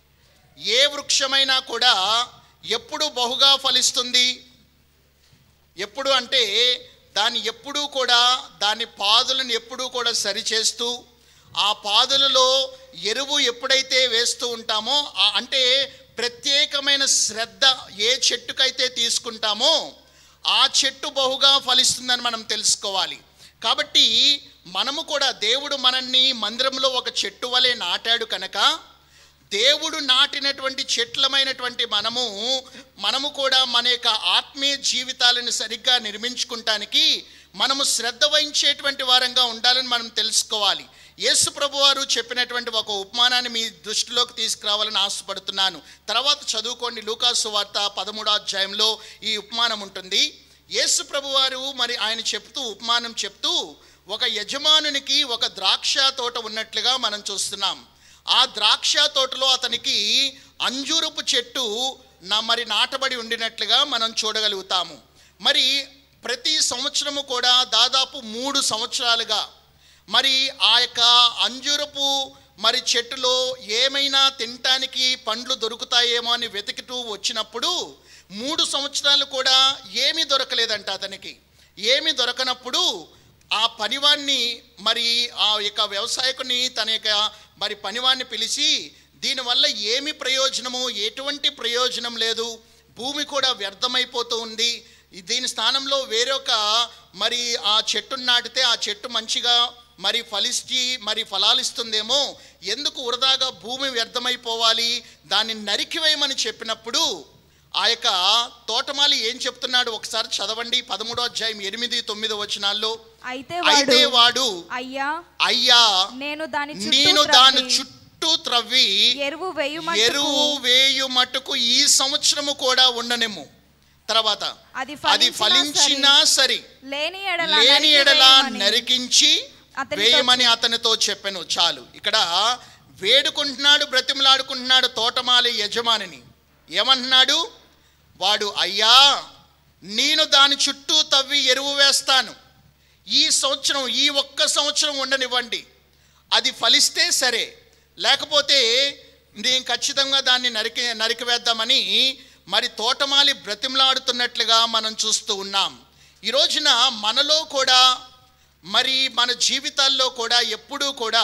ఏ వృక్షమైనా కూడా ఎప్పుడు బహుగా ఫలిస్తుంది ఎప్పుడు అంటే దాన్ని ఎప్పుడూ కూడా దాని పాదులను ఎప్పుడూ కూడా సరిచేస్తూ ఆ పాదులలో ఎరువు ఎప్పుడైతే వేస్తూ ఉంటామో ఆ- అంటే ప్రత్యేకమైన శ్రద్ధ ఏ చెట్టుకైతే తీసుకుంటామో ఆ చెట్టు బహుగా ఫలిస్తుందని మనం తెలుసుకోవాలి కాబట్టి మనము కూడా దేవుడు మనల్ని మందిరంలో ఒక చెట్టు వలె నాటాడు కనుక దేవుడు నాటినటువంటి చెట్లమైనటువంటి మనము మనము కూడా మన యొక్క ఆత్మీయ జీవితాలను సరిగ్గా నిర్మించుకుంటానికి మనము శ్రద్ధ వహించేటువంటి వారంగా ఉండాలని మనం తెలుసుకోవాలి యేసు ప్రభు వారు చెప్పినటువంటి ఒక ఉపమానాన్ని మీ దృష్టిలోకి తీసుకురావాలని ఆశపడుతున్నాను తర్వాత చదువుకోండి లూకాసు వార్త పదమూడో అధ్యాయంలో ఈ ఉపమానం ఉంటుంది యేసు ప్రభు వారు మరి ఆయన చెప్తూ ఉపమానం చెప్తూ ఒక యజమానునికి ఒక ద్రాక్ష తోట ఉన్నట్లుగా మనం చూస్తున్నాం ఆ ద్రాక్ష తోటలో అతనికి అంజూరపు చెట్టు నా మరి నాటబడి ఉండినట్లుగా మనం చూడగలుగుతాము మరి ప్రతి సంవత్సరము కూడా దాదాపు మూడు సంవత్సరాలుగా మరి ఆ యొక్క అంజూరపు మరి చెట్టులో ఏమైనా తినటానికి పండ్లు దొరుకుతాయేమో అని వెతుకుతూ వచ్చినప్పుడు మూడు సంవత్సరాలు కూడా ఏమీ దొరకలేదంట అతనికి ఏమీ దొరకనప్పుడు ఆ పనివాన్ని మరి ఆ యొక్క వ్యవసాయకుని తన యొక్క మరి పనివాన్ని పిలిచి దీనివల్ల ఏమి ప్రయోజనము ఎటువంటి ప్రయోజనం లేదు భూమి కూడా వ్యర్థమైపోతూ ఉంది ఈ- దీని స్థానంలో వేరొక మరి ఆ చెట్టును నాటితే ఆ చెట్టు మంచిగా మరి ఫలించి మరి ఫలాలిస్తుందేమో ఎందుకు వృధాగా భూమి వ్యర్థమైపోవాలి దాన్ని నరికివేయమని చెప్పినప్పుడు ఆ యొక్క తోటమాలి ఏం చెప్తున్నాడు ఒకసారి చదవండి పదమూడో అధ్యాయం ఎనిమిది తొమ్మిది వచనాల్లో అయితే అయితే వాడు వాడు అయ్యా అయ్యా నేను దాని నేను చుట్టూ దాని త్రవ్వి చుట్టూ త్రవ్వి ఎరువు వేయు ఎరువు వేయు మట్టుకు ఈ సంవత్సరము కూడా ఉండనేము తర్వాత అది అది ఫలించినా సరే లేని ఎడల లేని నరికి ఎడల వేయమని నరికించి అతనితో వేయమని అతనితో చెప్పాను చాలు ఇక్కడ వేడుకుంటున్నాడు బ్రతిమలాడుకుంటున్నాడు తోటమాలి యజమానిని ఏమంటున్నాడు వాడు అయ్యా నేను దాని చుట్టూ తవ్వి ఎరువు వేస్తాను ఈ సంవత్సరం ఈ ఒక్క సంవత్సరం ఉండనివ్వండి అది ఫలిస్తే సరే లేకపోతే నేను ఖచ్చితంగా దాన్ని నరికి నరికివేద్దామని మరి తోటమాలి బ్రతిమలాడుతున్నట్లుగా మనం చూస్తూ ఉన్నాం ఈ రోజున మనలో కూడా మరి మన జీవితాల్లో కూడా ఎప్పుడూ కూడా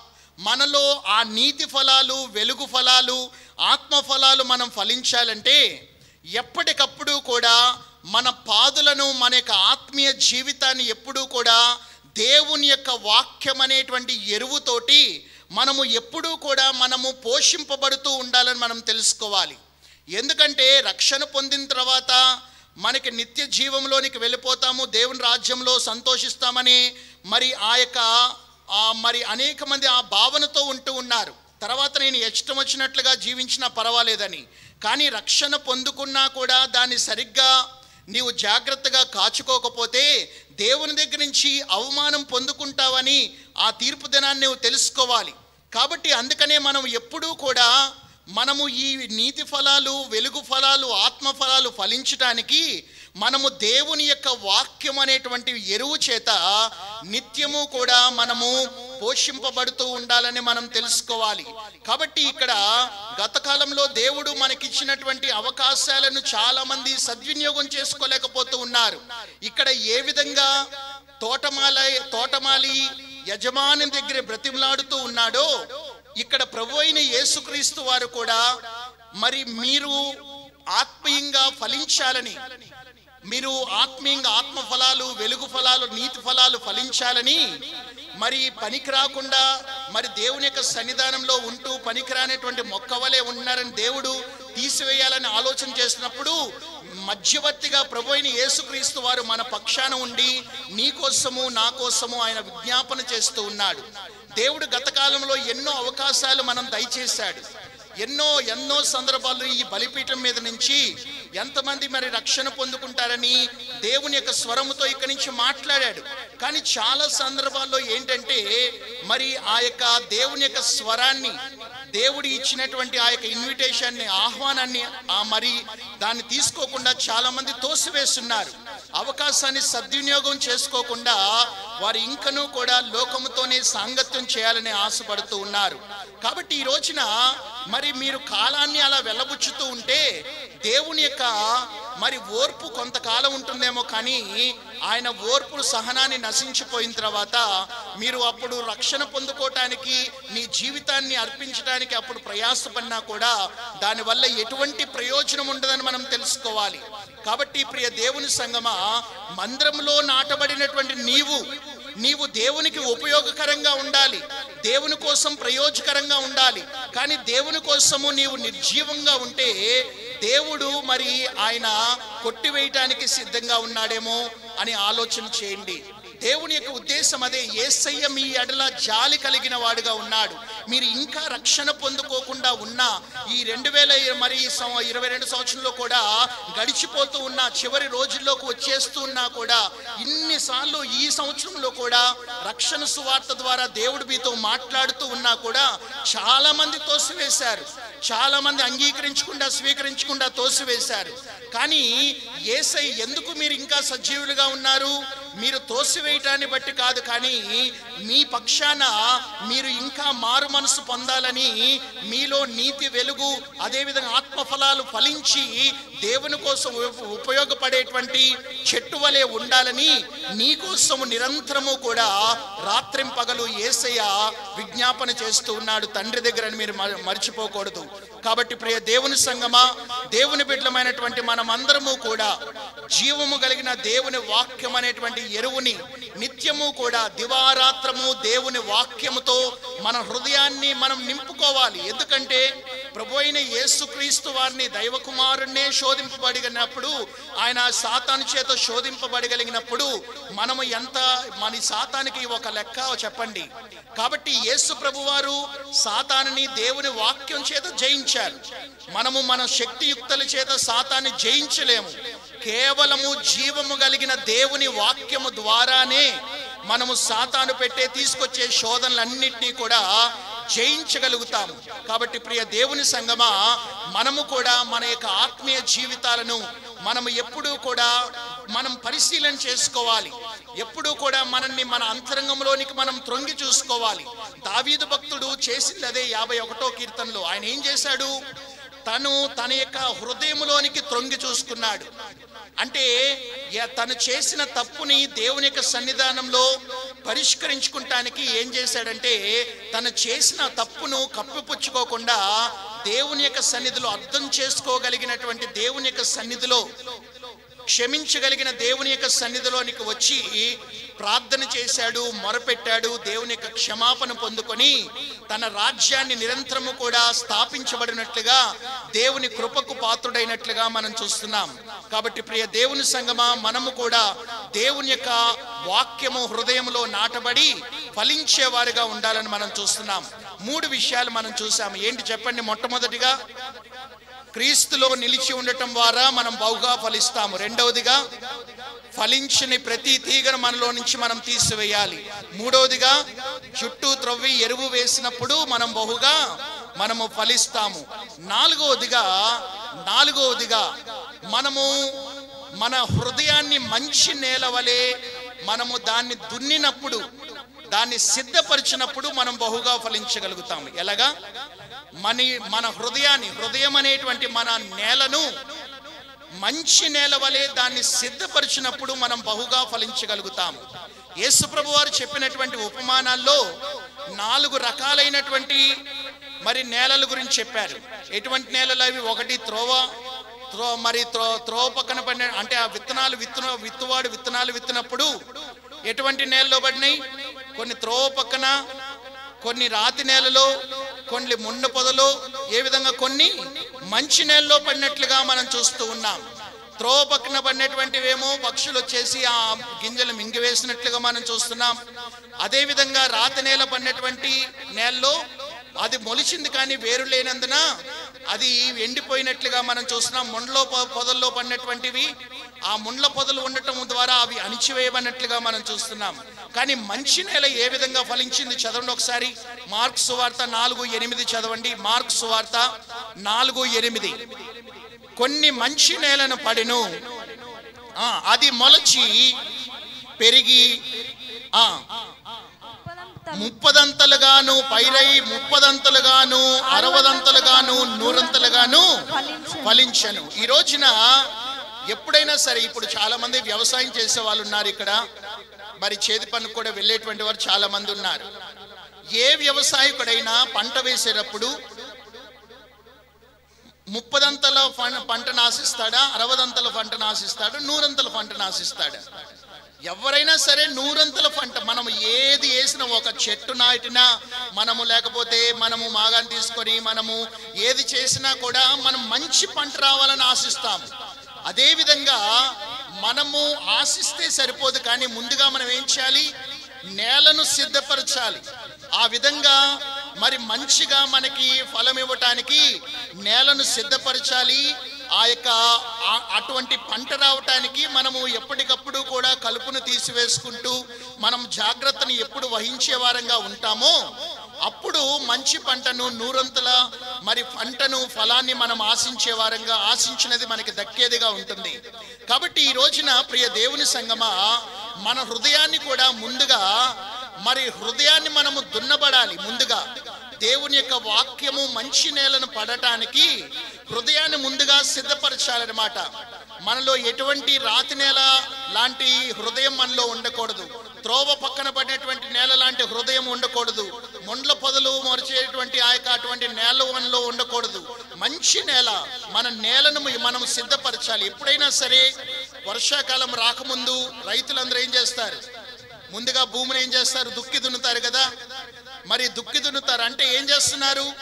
మనలో ఆ నీతి ఫలాలు వెలుగు ఫలాలు ఆత్మ ఫలాలు మనం ఫలించాలంటే ఎప్పటికప్పుడు కూడా మన పాదులను మన యొక్క ఆత్మీయ జీవితాన్ని ఎప్పుడూ కూడా దేవుని యొక్క వాక్యం అనేటువంటి ఎరువుతోటి మనము ఎప్పుడూ కూడా మనము పోషింపబడుతూ ఉండాలని మనం తెలుసుకోవాలి ఎందుకంటే రక్షణ పొందిన తర్వాత మనకి నిత్య జీవంలోనికి వెళ్ళిపోతాము దేవుని రాజ్యంలో సంతోషిస్తామని మరి ఆ యొక్క ఆ మరి అనేక మంది ఆ భావనతో ఉంటూ ఉన్నారు తర్వాత నేను ఇష్టం వచ్చినట్లుగా జీవించినా పర్వాలేదని కానీ రక్షణ పొందుకున్నా కూడా దాన్ని సరిగ్గా నీవు జాగ్రత్తగా కాచుకోకపోతే దేవుని దగ్గర నుంచి అవమానం పొందుకుంటావని ఆ తీర్పు దినాన్ని నువ్వు తెలుసుకోవాలి కాబట్టి అందుకనే మనం ఎప్పుడూ కూడా మనము ఈ నీతి ఫలాలు వెలుగు ఫలాలు ఆత్మ ఫలాలు ఫలించటానికి మనము దేవుని యొక్క వాక్యం అనేటువంటి ఎరువు చేత నిత్యము కూడా మనము పోషింపబడుతూ ఉండాలని మనం తెలుసుకోవాలి కాబట్టి ఇక్కడ గత కాలంలో దేవుడు మనకిచ్చినటువంటి అవకాశాలను చాలా మంది సద్వినియోగం చేసుకోలేకపోతూ ఉన్నారు ఇక్కడ ఏ విధంగా తోటమాల తోటమాలి యజమాని దగ్గర బ్రతిమలాడుతూ ఉన్నాడో ఇక్కడ ప్రభు అయిన యేసుక్రీస్తు వారు కూడా మరి మీరు ఆత్మీయంగా ఫలించాలని మీరు ఆత్మీయంగా ఆత్మ ఫలాలు వెలుగు ఫలాలు నీతి ఫలాలు ఫలించాలని మరి పనికి రాకుండా మరి దేవుని యొక్క సన్నిధానంలో ఉంటూ పనికిరానటువంటి మొక్క వలె ఉన్నారని దేవుడు తీసివేయాలని ఆలోచన చేసినప్పుడు మధ్యవర్తిగా ప్రభు అయిన యేసుక్రీస్తు వారు మన పక్షాన ఉండి నీ కోసము నా కోసము ఆయన విజ్ఞాపన చేస్తూ ఉన్నాడు దేవుడు గత కాలంలో ఎన్నో అవకాశాలు మనం దయచేశాడు ఎన్నో ఎన్నో సందర్భాల్లో ఈ బలిపీఠం మీద నుంచి ఎంతమంది మరి రక్షణ పొందుకుంటారని దేవుని యొక్క స్వరముతో ఇక్కడి నుంచి మాట్లాడాడు కానీ చాలా సందర్భాల్లో ఏంటంటే మరి ఆ యొక్క దేవుని యొక్క స్వరాన్ని దేవుడు ఇచ్చినటువంటి ఆ యొక్క ఇన్విటేషన్ని ఆహ్వానాన్ని ఆ మరి దాన్ని తీసుకోకుండా చాలా మంది తోసివేస్తున్నారు అవకాశాన్ని సద్వినియోగం చేసుకోకుండా వారు ఇంకనూ కూడా లోకముతోనే సాంగత్యం చేయాలని ఆశపడుతూ ఉన్నారు కాబట్టి ఈ రోజున మరి మీరు కాలాన్ని అలా వెళ్ళబుచ్చుతూ ఉంటే దేవుని యొక్క మరి ఓర్పు కొంతకాలం ఉంటుందేమో కానీ ఆయన ఓర్పు సహనాన్ని నశించిపోయిన తర్వాత మీరు అప్పుడు రక్షణ పొందుకోవటానికి నీ జీవితాన్ని అర్పించడానికి అప్పుడు ప్రయాసపడినా కూడా దానివల్ల ఎటువంటి ప్రయోజనం ఉండదని మనం తెలుసుకోవాలి కాబట్టి ప్రియ దేవుని సంగమా మందిరంలో నాటబడినటువంటి నీవు నీవు దేవునికి ఉపయోగకరంగా ఉండాలి దేవుని కోసం ప్రయోజకరంగా ఉండాలి కానీ దేవుని కోసము నీవు నిర్జీవంగా ఉంటే దేవుడు మరి ఆయన కొట్టివేయటానికి సిద్ధంగా ఉన్నాడేమో అని ఆలోచన చేయండి దేవుని యొక్క ఉద్దేశం అదే ఏసయ్య మీ ఎడల జాలి కలిగిన వాడుగా ఉన్నాడు మీరు ఇంకా రక్షణ పొందుకోకుండా ఉన్నా ఈ రెండు వేల మరి ఈ సం- ఇరవై రెండు సంవత్సరంలో కూడా గడిచిపోతూ ఉన్న చివరి రోజుల్లోకి వచ్చేస్తూ ఉన్నా కూడా ఇన్నిసార్లు ఈ సంవత్సరంలో కూడా రక్షణ సువార్త ద్వారా దేవుడు మీతో మాట్లాడుతూ ఉన్నా కూడా చాలా మంది తోసివేశారు చాలా మంది అంగీకరించకుండా స్వీకరించకుండా తోసివేశారు కానీ ఏసై ఎందుకు మీరు ఇంకా సజీవులుగా ఉన్నారు మీరు తోసివేయటాన్ని బట్టి కాదు కానీ మీ పక్షాన మీరు ఇంకా మారు మనసు పొందాలని మీలో నీతి వెలుగు అదేవిధంగా ఆత్మఫలాలు ఫలించి దేవుని కోసం ఉప- ఉపయోగపడేటువంటి చెట్టు వలె ఉండాలని నీ కోసము నిరంతరము కూడా రాత్రింపగలు ఏసయ్య విజ్ఞాపన చేస్తూ ఉన్నాడు తండ్రి దగ్గర అని మీరు మర- మర్చిపోకూడదు కాబట్టి ప్రియ దేవుని సంగమా దేవుని బిడ్డలమైనటువంటి మనమందరము కూడా జీవము కలిగిన దేవుని వాక్యం అనేటువంటి ఎరువుని నిత్యము కూడా దివారాత్రము దేవుని వాక్యముతో మన హృదయాన్ని మనం నింపుకోవాలి ఎందుకంటే ప్రభు అయిన యేసుక్రీస్తు వారిని దైవ కుమారుణ్ణే శోధింపబడినప్పుడు ఆయన సాతాను చేత శోధింపబడగలిగినప్పుడు మనము ఎంత మన సాతానికి ఒక లెక్క చెప్పండి కాబట్టి యేసు ప్రభువారు సాతానుని దేవుని వాక్యం చేత జయించారు మనము మన శక్తియుక్తుల చేత సాతాన్ని జయించలేము కేవలము జీవము కలిగిన దేవుని వాక్యము ద్వారానే మనము సాతాను పెట్టే తీసుకొచ్చే శోధనలన్నింటినీ కూడా జయించగలుగుతాము కాబట్టి ప్రియ దేవుని సంగమా మనము కూడా మన యొక్క ఆత్మీయ జీవితాలను మనము ఎప్పుడూ కూడా మనం పరిశీలన చేసుకోవాలి ఎప్పుడూ కూడా మనల్ని మన అంతరంగంలోనికి మనం త్రొంగి చూసుకోవాలి దావీదు భక్తుడు చేసింది అదే యాభై ఒకటో కీర్తనలో ఆయన ఏం చేశాడు తను తన యొక్క హృదయంలోనికి త్రొంగి చూసుకున్నాడు అంటే య- తను చేసిన తప్పుని దేవుని యొక్క సన్నిధానంలో పరిష్కరించుకుంటానికి ఏం చేశాడంటే తను చేసిన తప్పును కప్పిపుచ్చుకోకుండా దేవుని యొక్క సన్నిధిలో అర్థం చేసుకోగలిగినటువంటి దేవుని యొక్క సన్నిధిలో క్షమించగలిగిన దేవుని యొక్క సన్నిధిలోనికి వచ్చి ప్రార్థన చేశాడు మొరపెట్టాడు దేవుని యొక్క క్షమాపణ పొందుకొని తన రాజ్యాన్ని నిరంతరము కూడా స్థాపించబడినట్లుగా దేవుని కృపకు పాత్రుడైనట్లుగా మనం చూస్తున్నాం కాబట్టి ప్రియ దేవుని సంగమా మనము కూడా దేవుని యొక్క వాక్యము హృదయంలో నాటబడి ఫలించే వారిగా ఉండాలని మనం చూస్తున్నాం మూడు విషయాలు మనం చూసాము ఏంటి చెప్పండి మొట్టమొదటిగా క్రీస్తులో నిలిచి ఉండటం ద్వారా మనం బహుగా ఫలిస్తాము రెండవదిగా ఫలించని ప్రతి తీగను మనలో నుంచి మనం తీసివేయాలి మూడవదిగా చుట్టూ త్రవ్వి ఎరువు వేసినప్పుడు మనం బహుగా మనము ఫలిస్తాము నాలుగవదిగా నాలుగవదిగా మనము మన హృదయాన్ని మంచి నేల వలె మనము దాన్ని దున్నినప్పుడు దాన్ని సిద్ధపరిచినప్పుడు మనం బహుగా ఫలించగలుగుతాము ఎలాగా మన మన హృదయాన్ని హృదయం అనేటువంటి మన నేలను మంచి నేల వలె దాన్ని సిద్ధపరిచినప్పుడు మనం బహుగా ఫలించగలుగుతాము యేసుప్రభు వారు చెప్పినటువంటి ఉపమానాల్లో నాలుగు రకాలైనటువంటి మరి నేలల గురించి చెప్పారు ఎటువంటి నేలలు అవి ఒకటి త్రోవ త్రో మరి త్రో త్రోవ పక్కన పడిన అంటే ఆ విత్తనాలు విత్తన విత్తువాడు విత్తనాలు విత్తినప్పుడు ఎటువంటి నేలలో పడినాయి కొన్ని త్రోవ పక్కన కొన్ని రాతి నేలలో కొన్ని మున్న పొదలో ఏ విధంగా కొన్ని మంచి నేలలో పడినట్లుగా మనం చూస్తూ ఉన్నాం త్రోవ పక్కన పడినటువంటివేమో పక్షులు వచ్చేసి ఆ గింజలు మింగివేసినట్లుగా మనం చూస్తున్నాం అదే విధంగా రాతి నేల పడినటువంటి నేలలో అది మొలిచింది కానీ వేరు లేనందున అది ఎండిపోయినట్లుగా మనం చూస్తున్నాం ముండ్లో పొ- పొదల్లో పడినటువంటివి ఆ ముండ్ల పొదలు ఉండటం ద్వారా అవి అణిచివేయబడినట్లుగా మనం చూస్తున్నాం కానీ మంచి నేల ఏ విధంగా ఫలించింది చదవండి ఒకసారి మార్క్స్ వార్త నాలుగు ఎనిమిది చదవండి మార్క్స్ వార్త నాలుగు ఎనిమిది కొన్ని మంచి నేలను పడిను ఆ, అది మొలచి పెరిగి ఆ ముప్పదంత ముప్పదంతలుగాను పైరై ముప్పదంతలుగాను అరవదంతలుగాను నూరంతలుగాను ఫలించెను. ఫలించను ఈ రోజున ఎప్పుడైనా సరే ఇప్పుడు చాలా మంది వ్యవసాయం చేసే వాళ్ళు ఉన్నారు ఇక్కడ మరి చేతి పనుకు కూడా వెళ్ళేటువంటి వారు చాలా మంది ఉన్నారు ఏ వ్యవసాయకుడైనా పంట వేసేటప్పుడు ముప్పదంతల ఫం- పంటను ఆశిస్తాడా అరవదంతల పంటను ఆశిస్తాడు నూరంతల పంటను ఆశిస్తాడా ఎవరైనా సరే నూరంతల పంట మనం ఏది వేసినా ఒక చెట్టు నాటినా మనము లేకపోతే మనము మాగాన్ని తీసుకొని మనము ఏది చేసినా కూడా మనం మంచి పంట రావాలని ఆశిస్తాము అదే విధంగా మనము ఆశిస్తే సరిపోదు కానీ ముందుగా మనం ఏం చేయాలి నేలను సిద్ధపరచాలి ఆ విధంగా మరి మంచిగా మనకి ఫలం ఇవ్వటానికి నేలను సిద్ధపరచాలి ఆ యొక్క ఆ- అటువంటి పంట రావటానికి మనము ఎప్పటికప్పుడు కూడా కలుపును తీసివేసుకుంటూ మనం జాగ్రత్తని ఎప్పుడు వహించే వారంగా ఉంటామో అప్పుడు మంచి పంటను నూరంతుల మరి పంటను ఫలాన్ని మనం ఆశించే వారంగా ఆశించినది మనకి దక్కేదిగా ఉంటుంది కాబట్టి ఈ రోజున ప్రియ దేవుని సంగమా మన హృదయాన్ని కూడా ముందుగా మరి హృదయాన్ని మనము దున్నబడాలి ముందుగా దేవుని యొక్క వాక్యము మంచి నేలను పడటానికి హృదయాన్ని ముందుగా సిద్ధపరచాలన్నమాట మనలో ఎటువంటి రాతి నేల లాంటి హృదయం మనలో ఉండకూడదు త్రోవ పక్కన పడినటువంటి నేల లాంటి హృదయం ఉండకూడదు ముండ్ల పొదలు మరిచేటువంటి ఆ యొక్క అటువంటి నేల మనలో ఉండకూడదు మంచి నేల మన నేలను మనం సిద్ధపరచాలి ఎప్పుడైనా సరే వర్షాకాలం రాకముందు రైతులందరూ ఏం చేస్తారు ముందుగా భూమిని ఏం చేస్తారు దుక్కి దున్నుతారు కదా మరి దుక్కి దున్నుతారు అంటే ఏం చేస్తున్నారు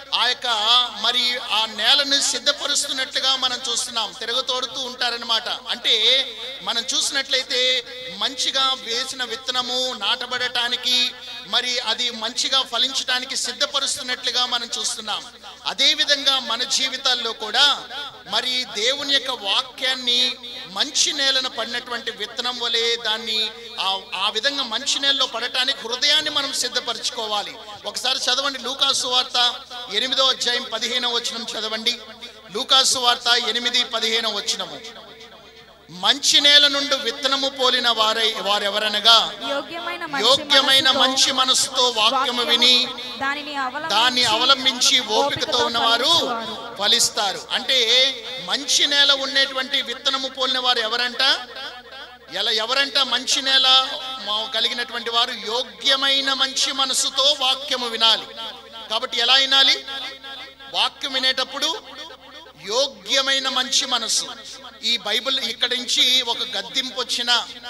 ఆ యొక్క మరి ఆ నేలను సిద్ధపరుస్తున్నట్లుగా మనం చూస్తున్నాం తిరగతోడుతూ ఉంటారనమాట అంటే మనం చూసినట్లయితే మంచిగా వేసిన విత్తనము నాటబడటానికి మరి అది మంచిగా ఫలించడానికి సిద్ధపరుస్తున్నట్లుగా మనం చూస్తున్నాం అదే విధంగా మన జీవితాల్లో కూడా మరి దేవుని యొక్క వాక్యాన్ని మంచి నేలను పడినటువంటి విత్తనం వలె దాన్ని ఆ- ఆ విధంగా మంచి నేలలో పడటానికి హృదయాన్ని మనం సిద్ధపరచుకోవాలి ఒకసారి చదవండి లూకాసు వార్త ఎనిమిదో అధ్యాయం పదిహేనో వచనం చదవండి లూకాసు వార్త ఎనిమిది పదిహేనో వచనము మంచి నేల నుండి విత్తనము పోలిన వారై వారెవరనగా యోగ్యమైన మంచి యోగ్యమైన మనస్సుతో మంచి మనసుతో వాక్యము విని దానిని అవలంబించి దాన్ని అవలంబించి ఓపికతో ఉన్నవారు ఫలించువారు. ఫలిస్తారు అంటే మంచి నేల ఉండేటువంటి విత్తనము పోలిన వారు ఎవరంట ఎలా ఎవరంట మంచి నేల మా- కలిగినటువంటి వారు యోగ్యమైన మంచి మనసుతో వాక్యము వినాలి కాబట్టి ఎలా వినాలి వాక్యం వినేటప్పుడు యోగ్యమైన మంచి మనసు ఈ బైబిల్ ఇక్కడి నుంచి ఒక గద్దింపు వచ్చిన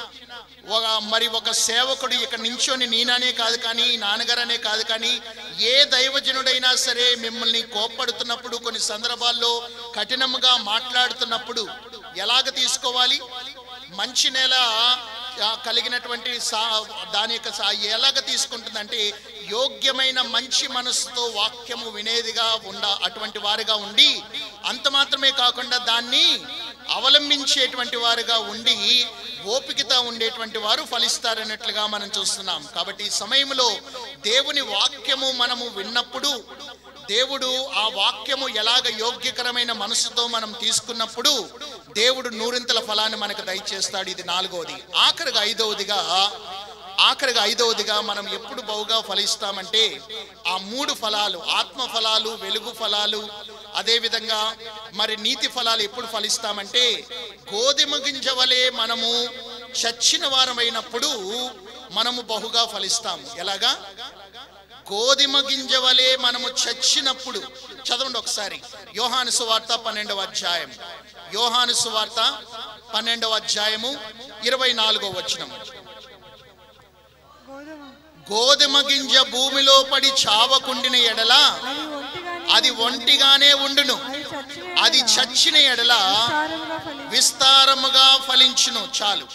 ఒక మరి ఒక సేవకుడు ఇక్కడ నించొని నేననే కాదు కానీ నాన్నగారనే కాదు కానీ ఏ దైవజనుడైనా సరే మిమ్మల్ని కోప్పడుతున్నప్పుడు కొన్ని సందర్భాల్లో కఠినంగా మాట్లాడుతున్నప్పుడు ఎలాగ తీసుకోవాలి మంచి నెల ఆ, కలిగినటువంటి సా దాని యొక్క సా ఎలాగ తీసుకుంటుందంటే యోగ్యమైన మంచి మనసుతో వాక్యము వినేదిగా ఉండ అటువంటి వారుగా ఉండి అంత మాత్రమే కాకుండా దాన్ని అవలంబించేటువంటి వారుగా ఉండి ఓపికతో ఉండేటువంటి వారు ఫలిస్తారన్నట్లుగా మనం చూస్తున్నాం కాబట్టి ఈ సమయంలో దేవుని వాక్యము మనము విన్నప్పుడు దేవుడు ఆ వాక్యము ఎలాగ యోగ్యకరమైన మనసుతో మనం తీసుకున్నప్పుడు దేవుడు నూరింతల ఫలాన్ని మనకు దయచేస్తాడు ఇది నాలుగవది ఆఖరిగా ఐదవదిగా ఆఖరిగా ఐదవదిగా మనం ఎప్పుడు బహుగా ఫలిస్తామంటే ఆ మూడు ఫలాలు ఆత్మ ఫలాలు వెలుగు ఫలాలు అదేవిధంగా మరి నీతి ఫలాలు ఎప్పుడు ఫలిస్తామంటే గోధుమ గింజ వలె మనము చచ్చిన వారమైనప్పుడు మనము బహుగా ఫలిస్తాము ఎలాగా గోధుమ గింజ వలె మనము చచ్చినప్పుడు చదవండి ఒకసారి యోహాను సువార్త పన్నెండవ అధ్యాయం యోహాను సువార్త పన్నెండవ అధ్యాయము ఇరవై నాలుగో వచనం గోధుమ గోధుమ గింజ భూమిలో పడి చావకుండిన ఎడల అది ఒంటిగానే అది ఒంటిగానే ఉండును అది చచ్చిన అది ఎడల చచ్చిన ఎడల విస్తారముగా ఫలించు. విస్తారముగా ఫలించును చాలు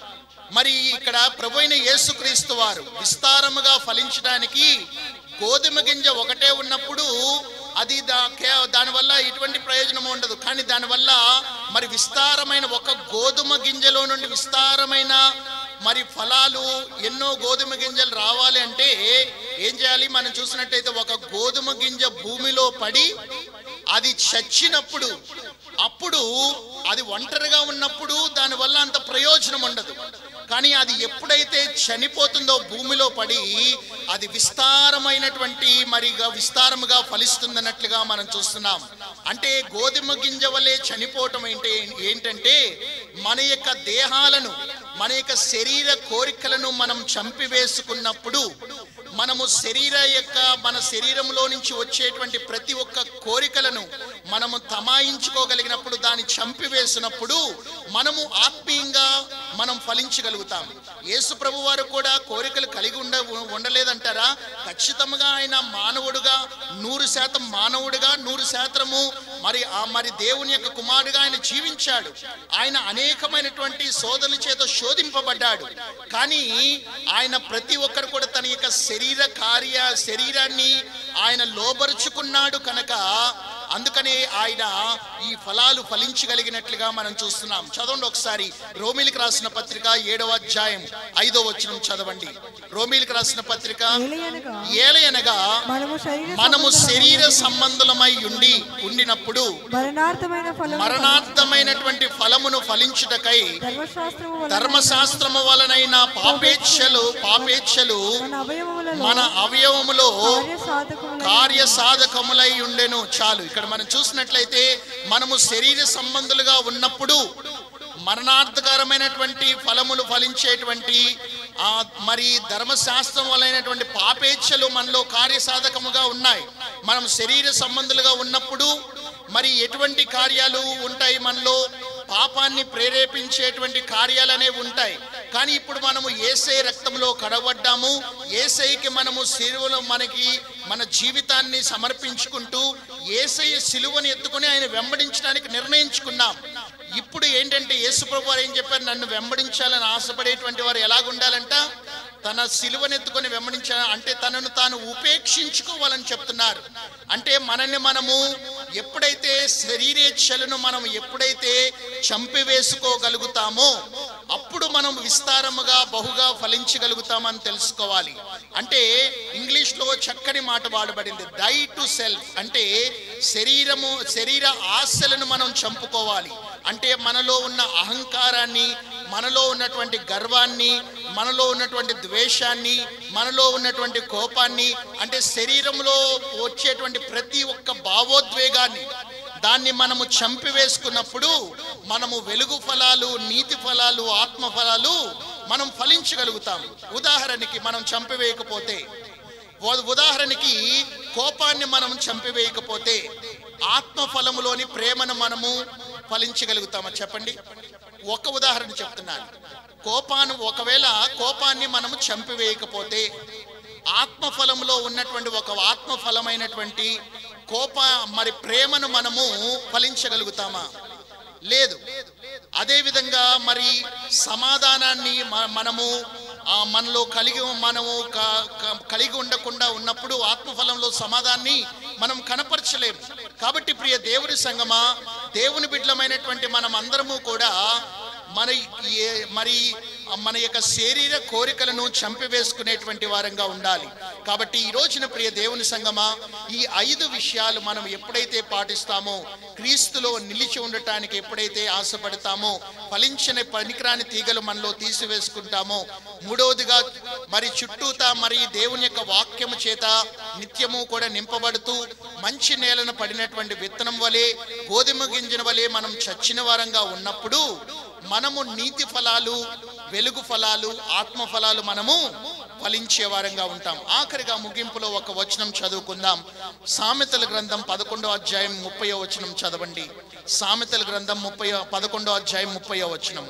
మరి ఇక్కడ ప్రభు అయిన యేసుక్రీస్తు వారు విస్తారముగా ఫలించడానికి గోధుమ గింజ ఒకటే ఉన్నప్పుడు అది దా కే- దానివల్ల ఎటువంటి ప్రయోజనం ఉండదు కానీ దానివల్ల మరి విస్తారమైన ఒక గోధుమ గింజలో నుండి విస్తారమైన మరి ఫలాలు ఎన్నో గోధుమ గింజలు రావాలి అంటే ఏం చేయాలి మనం చూసినట్టయితే ఒక గోధుమ గింజ భూమిలో పడి అది చచ్చినప్పుడు అప్పుడు అది ఒంటరిగా ఉన్నప్పుడు దానివల్ల అంత ప్రయోజనం ఉండదు కానీ అది ఎప్పుడైతే చనిపోతుందో భూమిలో పడి అది విస్తారమైనటువంటి మరిగా విస్తారముగా ఫలిస్తుందన్నట్లుగా మనం చూస్తున్నాం అంటే గోధుమ గింజ వల్లే చనిపోవటం ఏంటి ఏంటంటే మన యొక్క దేహాలను మన యొక్క శరీర కోరికలను మనం చంపివేసుకున్నప్పుడు మనము శరీర యొక్క మన శరీరంలో నుంచి వచ్చేటువంటి ప్రతి ఒక్క కోరికలను మనము తమాయించుకోగలిగినప్పుడు దాన్ని చంపివేసినప్పుడు మనము ఆత్మీయంగా మనం ఫలించగలుగుతాం యేసు ప్రభు వారు కూడా కోరికలు కలిగి ఉండ ఉండలేదంటారా ఖచ్చితంగా ఆయన మానవుడుగా నూరు శాతం మానవుడిగా నూరు శాతము మరి ఆ మరి దేవుని యొక్క కుమారుడిగా ఆయన జీవించాడు ఆయన అనేకమైనటువంటి సోదరుల చేత శోధింపబడ్డాడు కానీ ఆయన ప్రతి ఒక్కరు కూడా తన యొక్క శరీర కార్య శరీరాన్ని ఆయన లోబరుచుకున్నాడు కనుక అందుకనే ఆయన ఈ ఫలాలు ఫలించగలిగినట్లుగా మనం చూస్తున్నాం చదవండి ఒకసారి రోమిలికి రాసిన పత్రిక ఏడవ అధ్యాయం ఐదో వచనం చదవండి రోమిలికి రాసిన పత్రిక ఏలయనగా ఏలయనగా మనము శరీర మనము సంబంధమైన శరీర సంబంధులమై ఉండి ఉండినప్పుడు మరణార్థమైన ఫలము మరణార్థమైనటువంటి ఫలమును ఫలించుటకై ధర్మశాస్త్రము వలన ధర్మశాస్త్రము వలనైన పాపేచ్ఛలు పాపేచ్ఛలు మన అవయవములలో మన అవయవములో కార్య సాధకములైన కార్య సాధకములై ఉండెను చాలు ఇక్కడ మనం చూసినట్లయితే మనము శరీర సంబంధులుగా ఉన్నప్పుడు మరణార్థకరమైనటువంటి ఫలములు ఫలించేటువంటి ఆ మరి ధర్మశాస్త్రం వలైనటువంటి పాపేచ్ఛలు మనలో కార్యసాధకముగా ఉన్నాయి మనం శరీర సంబంధులుగా ఉన్నప్పుడు మరి ఎటువంటి కార్యాలు ఉంటాయి మనలో పాపాన్ని ప్రేరేపించేటువంటి కార్యాలు అనేవి ఉంటాయి కానీ ఇప్పుడు మనము ఏసై రక్తంలో కడబడ్డాము ఏసైకి మనము సిలువలో మనకి మన జీవితాన్ని సమర్పించుకుంటూ ఏసై సిలువని ఎత్తుకొని ఆయన వెంబడించడానికి నిర్ణయించుకున్నాం ఇప్పుడు ఏంటంటే యేసుప్రభు వారు ఏం చెప్పారు నన్ను వెంబడించాలని ఆశపడేటువంటి వారు ఎలాగుండాలంట తన సిలువనెత్తుకొని వెంబడించాలి అంటే తనను తాను ఉపేక్షించుకోవాలని చెప్తున్నారు అంటే మనల్ని మనము ఎప్పుడైతే శరీరేచ్ఛలను మనం ఎప్పుడైతే చంపివేసుకోగలుగుతామో అప్పుడు మనం విస్తారముగా బహుగా ఫలించగలుగుతామని తెలుసుకోవాలి అంటే ఇంగ్లీష్లో చక్కని మాట వాడబడింది డై టు సెల్ఫ్ అంటే శరీరము శరీర ఆశలను మనం చంపుకోవాలి అంటే మనలో ఉన్న అహంకారాన్ని మనలో ఉన్నటువంటి గర్వాన్ని మనలో ఉన్నటువంటి ద్వేషాన్ని మనలో ఉన్నటువంటి కోపాన్ని అంటే శరీరంలో వచ్చేటువంటి ప్రతి ఒక్క భావోద్వేగాన్ని దాన్ని మనము చంపివేసుకున్నప్పుడు మనము వెలుగు ఫలాలు నీతి ఫలాలు ఆత్మ ఫలాలు మనం ఫలించగలుగుతాం ఉదాహరణకి మనం చంపివేయకపోతే ఉ- ఉదాహరణకి కోపాన్ని మనం చంపివేయకపోతే ఆత్మ ఫలములోని ప్రేమను మనము ఫలించగలుగుతామా చెప్పండి ఒక ఉదాహరణ చెప్తున్నాను కోపాన్ని ఒకవేళ కోపాన్ని మనము చంపివేయకపోతే ఆత్మఫలములో ఉన్నటువంటి ఒక ఆత్మఫలమైనటువంటి కోప మరి ప్రేమను మనము ఫలించగలుగుతామా లేదు అదేవిధంగా మరి సమాధానాన్ని మ- మనము ఆ, మనలో కలిగి మనము క- క- కలిగి ఉండకుండా ఉన్నప్పుడు ఆత్మఫలంలో సమాధాన్ని మనం కనపరచలేము కాబట్టి ప్రియ దేవుని సంగమా దేవుని బిడ్డలమైనటువంటి మనం అందరము కూడా మన ఏ- మరి మన యొక్క శరీర కోరికలను చంపివేసుకునేటువంటి వారంగా ఉండాలి కాబట్టి ఈ రోజున ప్రియ దేవుని సంగమా ఈ ఐదు విషయాలు మనం ఎప్పుడైతే పాటిస్తామో క్రీస్తులో నిలిచి ఉండటానికి ఎప్పుడైతే ఆశపడతామో ఫలించిన పనికిరాని తీగలు మనలో తీసివేసుకుంటామో మూడవదిగా మరి చుట్టూతా మరి దేవుని యొక్క వాక్యము చేత నిత్యము కూడా నింపబడుతూ మంచి నేలను పడినటువంటి విత్తనం వలె గోధుమ గింజన వలె మనం చచ్చిన వారంగా ఉన్నప్పుడు మనము నీతి ఫలాలు వెలుగు ఫలాలు ఆత్మ ఫలాలు మనము ఫలించే వారంగా ఉంటాం ఆఖరిగా ముగింపులో ఒక వచనం చదువుకుందాం సామెతల గ్రంథం పదకొండో అధ్యాయం ముప్పయో వచనం చదవండి సామెతల గ్రంథం ముప్పై పదకొండో అధ్యాయం ముప్పయో వచనం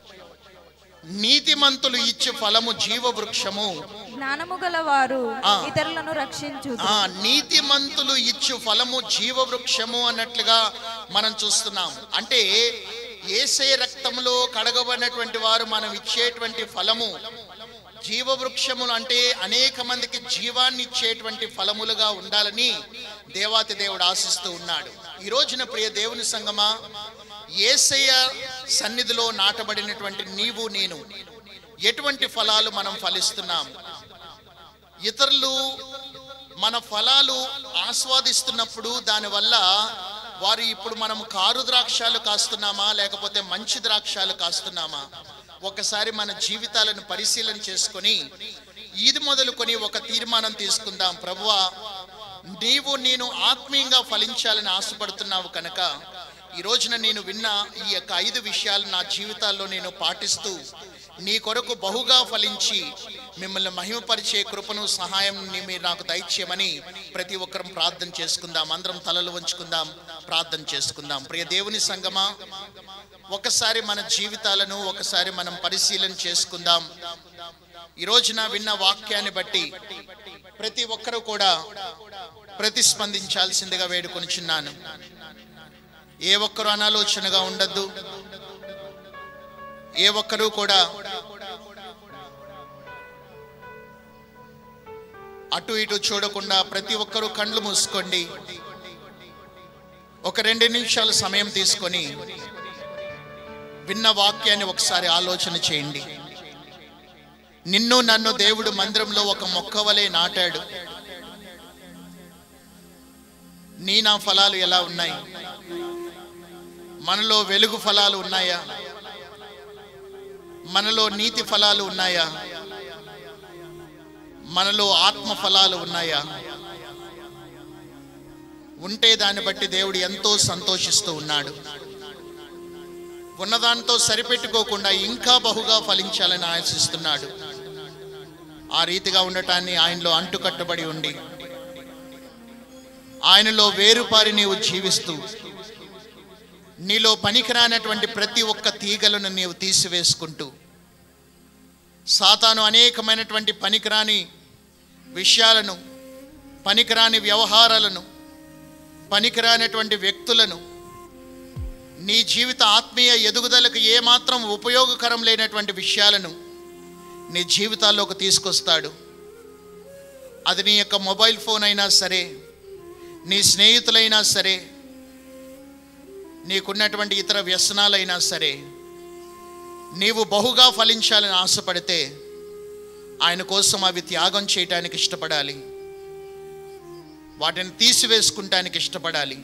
నీతిమంతులు ఇచ్చే ఫలము జీవ వృక్షము జ్ఞానము గలవారు ఆ. ఇతరులను రక్షించు ఆ నీతిమంతులు ఇచ్చు ఫలము జీవ వృక్షము అన్నట్లుగా మనం చూస్తున్నాం అంటే ఏసే రక్తంలో కడగబడినటువంటి వారు మనం ఇచ్చేటువంటి ఫలము జీవ వృక్షములు అంటే అనేక మందికి జీవాన్ని ఇచ్చేటువంటి ఫలములుగా ఉండాలని దేవాతి దేవుడు ఆశిస్తూ ఉన్నాడు ఈ రోజున ప్రియ దేవుని సంగమా ఏసయ్య సన్నిధిలో నాటబడినటువంటి నీవు నేను ఎటువంటి ఫలాలు మనం ఫలిస్తున్నాం ఇతరులు మన ఫలాలు ఆస్వాదిస్తున్నప్పుడు దానివల్ల వారు ఇప్పుడు మనం కారు ద్రాక్షాలు కాస్తున్నామా లేకపోతే మంచి ద్రాక్షాలు కాస్తున్నామా ఒకసారి మన జీవితాలను పరిశీలన చేసుకొని ఇది మొదలుకొని ఒక తీర్మానం తీసుకుందాం ప్రభువా నీవు నేను ఆత్మీయంగా ఫలించాలని ఆశపడుతున్నావు కనుక ఈ రోజున నేను విన్న ఈ యొక్క ఐదు విషయాలు నా జీవితాల్లో నేను పాటిస్తూ నీ కొరకు బహుగా ఫలించి మిమ్మల్ని మహిమపరిచే కృపను సహాయం ని- మీరు నాకు దయచేయమని ప్రతి ఒక్కరం ప్రార్థన చేసుకుందాం అందరం తలలు వంచుకుందాం ప్రార్థన చేసుకుందాం ప్రియ దేవుని సంగమా ఒకసారి మన జీవితాలను ఒకసారి మనం పరిశీలన చేసుకుందాం ఈ రోజున విన్న వాక్యాన్ని బట్టి ప్రతి ఒక్కరూ కూడా ప్రతిస్పందించాల్సిందిగా వేడుకొనిచున్నాను ఏ ఒక్కరు అనాలోచనగా ఉండద్దు ఏ ఒక్కరూ కూడా అటు ఇటు చూడకుండా ప్రతి ఒక్కరూ కండ్లు మూసుకోండి ఒక రెండు నిమిషాల సమయం తీసుకొని విన్న వాక్యాన్ని ఒకసారి ఆలోచన చేయండి నిన్ను నన్ను దేవుడు మందిరంలో ఒక మొక్క వలె నాటాడు నీ నా ఫలాలు ఎలా ఉన్నాయి మనలో వెలుగు ఫలాలు ఉన్నాయా మనలో నీతి ఫలాలు ఉన్నాయా మనలో ఆత్మ ఫలాలు ఉన్నాయా ఉంటే దాన్ని బట్టి దేవుడు ఎంతో సంతోషిస్తూ ఉన్నాడు ఉన్నదాంతో సరిపెట్టుకోకుండా ఇంకా బహుగా ఫలించాలని ఆశిస్తున్నాడు ఆ రీతిగా ఉండటాన్ని ఆయనలో అంటుకట్టబడి ఉండి ఆయనలో వేరుపారి నీవు జీవిస్తూ నీలో పనికిరానటువంటి ప్రతి ఒక్క తీగలను నీవు తీసివేసుకుంటూ సాతాను అనేకమైనటువంటి పనికిరాని విషయాలను పనికిరాని వ్యవహారాలను పనికిరానటువంటి వ్యక్తులను నీ జీవిత ఆత్మీయ ఎదుగుదలకు ఏమాత్రం ఉపయోగకరం లేనటువంటి విషయాలను నీ జీవితాల్లోకి తీసుకొస్తాడు అది నీ యొక్క మొబైల్ ఫోన్ అయినా సరే నీ స్నేహితులైనా సరే నీకున్నటువంటి ఇతర వ్యసనాలైనా సరే నీవు బహుగా ఫలించాలని ఆశపడితే ఆయన కోసం అవి త్యాగం చేయటానికి ఇష్టపడాలి వాటిని తీసివేసుకుంటానికి ఇష్టపడాలి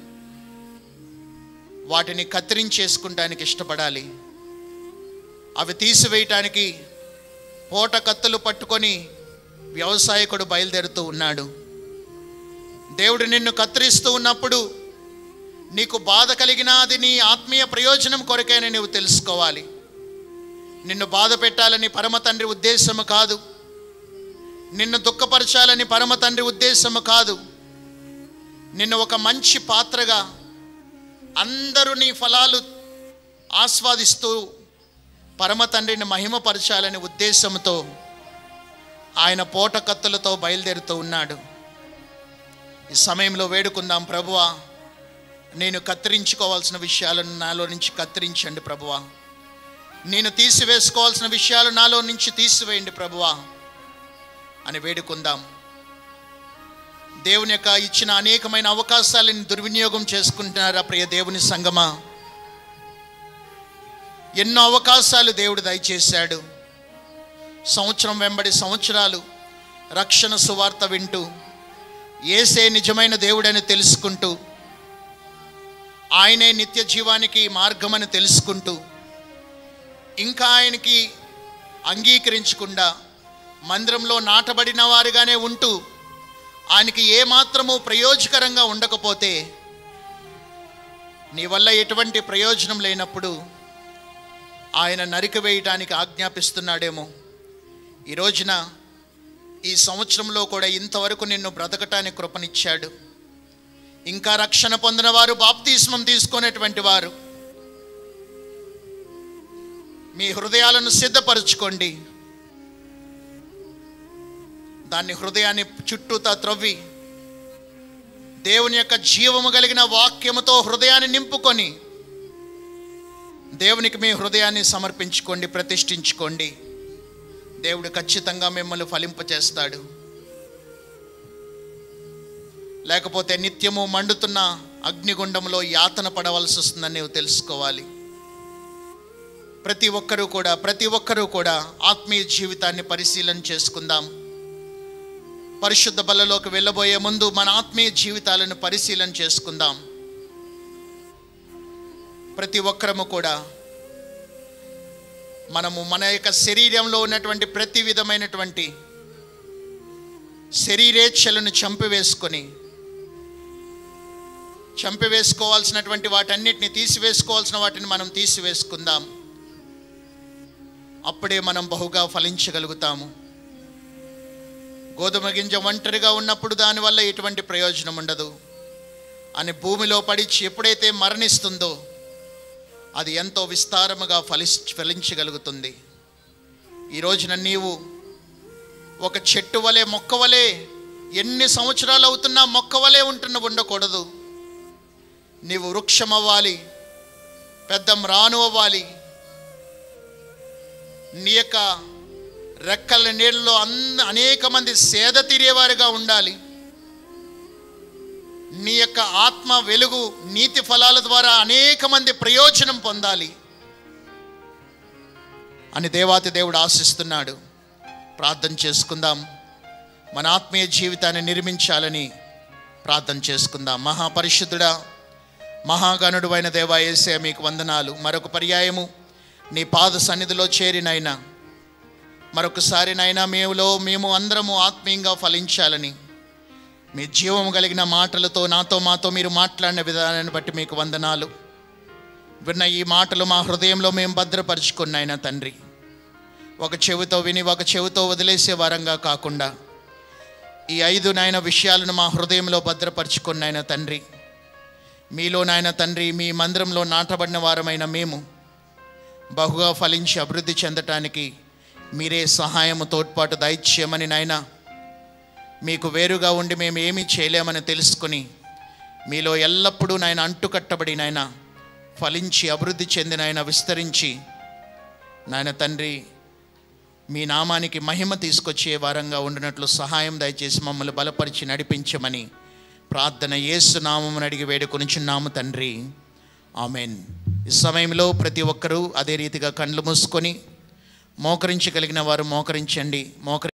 వాటిని కత్తిరించేసుకుంటానికి ఇష్టపడాలి అవి తీసివేయటానికి పూట కత్తులు పట్టుకొని వ్యవసాయకుడు బయలుదేరుతూ ఉన్నాడు దేవుడు నిన్ను కత్తిరిస్తూ ఉన్నప్పుడు నీకు బాధ కలిగినా అది నీ ఆత్మీయ ప్రయోజనం కొరకైనా నువ్వు తెలుసుకోవాలి నిన్ను బాధ పెట్టాలని పరమ తండ్రి ఉద్దేశము కాదు నిన్ను దుఃఖపరచాలని పరమ తండ్రి ఉద్దేశము కాదు నిన్ను ఒక మంచి పాత్రగా అందరూ నీ ఫలాలు ఆస్వాదిస్తూ పరమ తండ్రిని మహిమపరచాలని ఉద్దేశంతో ఆయన పోట కత్తులతో బయలుదేరుతూ ఉన్నాడు ఈ సమయంలో వేడుకుందాం ప్రభువా నేను కత్తిరించుకోవాల్సిన విషయాలను నాలో నుంచి కత్తిరించండి ప్రభువా నేను తీసివేసుకోవాల్సిన విషయాలు నాలో నుంచి తీసివేయండి ప్రభువా అని వేడుకుందాం దేవుని యొక్క ఇచ్చిన అనేకమైన అవకాశాలను దుర్వినియోగం చేసుకుంటున్నారా ప్రియ దేవుని సంగమా ఎన్నో అవకాశాలు దేవుడు దయచేశాడు సంవత్సరం వెంబడి సంవత్సరాలు రక్షణ సువార్త వింటూ ఏసే నిజమైన దేవుడని తెలుసుకుంటూ ఆయనే నిత్య జీవానికి మార్గమని తెలుసుకుంటూ ఇంకా ఆయనకి అంగీకరించకుండా మందిరంలో నాటబడిన వారుగానే ఉంటూ ఆయనకి ఏమాత్రము ప్రయోజకరంగా ఉండకపోతే నీ వల్ల ఎటువంటి ప్రయోజనం లేనప్పుడు ఆయన నరికివేయటానికి ఆజ్ఞాపిస్తున్నాడేమో ఈ రోజున ఈ సంవత్సరంలో కూడా ఇంతవరకు నిన్ను బ్రతకటానికి కృపనిచ్చాడు ఇంకా రక్షణ పొందిన వారు బాప్తిస్మం తీసుకునేటువంటి వారు మీ హృదయాలను సిద్ధపరచుకోండి దాన్ని హృదయాన్ని చుట్టూతా త్రవ్వి దేవుని యొక్క జీవము కలిగిన వాక్యముతో హృదయాన్ని నింపుకొని దేవునికి మీ హృదయాన్ని సమర్పించుకోండి ప్రతిష్ఠించుకోండి దేవుడు ఖచ్చితంగా మిమ్మల్ని ఫలింపచేస్తాడు లేకపోతే నిత్యము మండుతున్న అగ్నిగుండంలో యాతన పడవలసి వస్తుందని నీవు తెలుసుకోవాలి ప్రతి ఒక్కరూ కూడా ప్రతి ఒక్కరూ కూడా ఆత్మీయ జీవితాన్ని పరిశీలన చేసుకుందాం పరిశుద్ధ బలలోకి వెళ్ళబోయే ముందు మన ఆత్మీయ జీవితాలను పరిశీలన చేసుకుందాం ప్రతి ఒక్కరము కూడా మనము మన యొక్క శరీరంలో ఉన్నటువంటి ప్రతి విధమైనటువంటి శరీరేచ్ఛలను చంపివేసుకొని చంపివేసుకోవాల్సినటువంటి వాటన్నిటిని తీసివేసుకోవాల్సిన వాటిని మనం తీసివేసుకుందాం అప్పుడే మనం బహుగా ఫలించగలుగుతాము గోధుమ గింజ ఒంటరిగా ఉన్నప్పుడు దానివల్ల ఎటువంటి ప్రయోజనం ఉండదు అని భూమిలో పడి ఎప్పుడైతే మరణిస్తుందో అది ఎంతో విస్తారముగా ఫలి ఫలించగలుగుతుంది ఈ రోజున నీవు ఒక చెట్టు వలె మొక్క వలె ఎన్ని సంవత్సరాలు అవుతున్నా మొక్క వలె ఉంటున్న ఉండకూడదు నీవు వృక్షం అవ్వాలి పెద్ద మ్రాను అవ్వాలి నీ యొక్క రెక్కల నీళ్ళలో అన్న అనేక మంది సేద తీరేవారుగా ఉండాలి నీ యొక్క ఆత్మ వెలుగు నీతి ఫలాల ద్వారా అనేక మంది ప్రయోజనం పొందాలి అని దేవాతి దేవుడు ఆశిస్తున్నాడు ప్రార్థన చేసుకుందాం మన ఆత్మీయ జీవితాన్ని నిర్మించాలని ప్రార్థన చేసుకుందాం మహాపరిశుద్ధుడా మహాగణుడు అయిన దేవా ఏసే మీకు వందనాలు మరొక పర్యాయము నీ పాద సన్నిధిలో చేరినైనా మరొకసారి నైనా మేములో మేము అందరము ఆత్మీయంగా ఫలించాలని మీ జీవము కలిగిన మాటలతో నాతో మాతో మీరు మాట్లాడిన విధానాన్ని బట్టి మీకు వందనాలు విన్న ఈ మాటలు మా హృదయంలో మేము భద్రపరుచుకున్నాయినా తండ్రి ఒక చెవితో విని ఒక చెవితో వదిలేసే వారంగా కాకుండా ఈ ఐదు నాయన విషయాలను మా హృదయంలో భద్రపరుచుకున్నాయిన తండ్రి మీలో నాయన తండ్రి మీ మందిరంలో నాటబడిన వారమైన మేము బహుగా ఫలించి అభివృద్ధి చెందటానికి మీరే సహాయము తోడ్పాటు దయచేయమని నాయన మీకు వేరుగా ఉండి మేము ఏమీ చేయలేమని తెలుసుకొని మీలో ఎల్లప్పుడూ నాయన అంటుకట్టబడి నాయన ఫలించి అభివృద్ధి చెంది నాయన విస్తరించి నాయన తండ్రి మీ నామానికి మహిమ తీసుకొచ్చే వారంగా ఉండినట్లు సహాయం దయచేసి మమ్మల్ని బలపరిచి నడిపించమని ప్రార్థన యేసు నామమును అడిగి వేడుకొనిచున్నాము తండ్రి ఆమెన్ ఈ సమయంలో ప్రతి ఒక్కరూ అదే రీతిగా కండ్లు మూసుకొని మోకరించగలిగిన వారు మోకరించండి మోకరి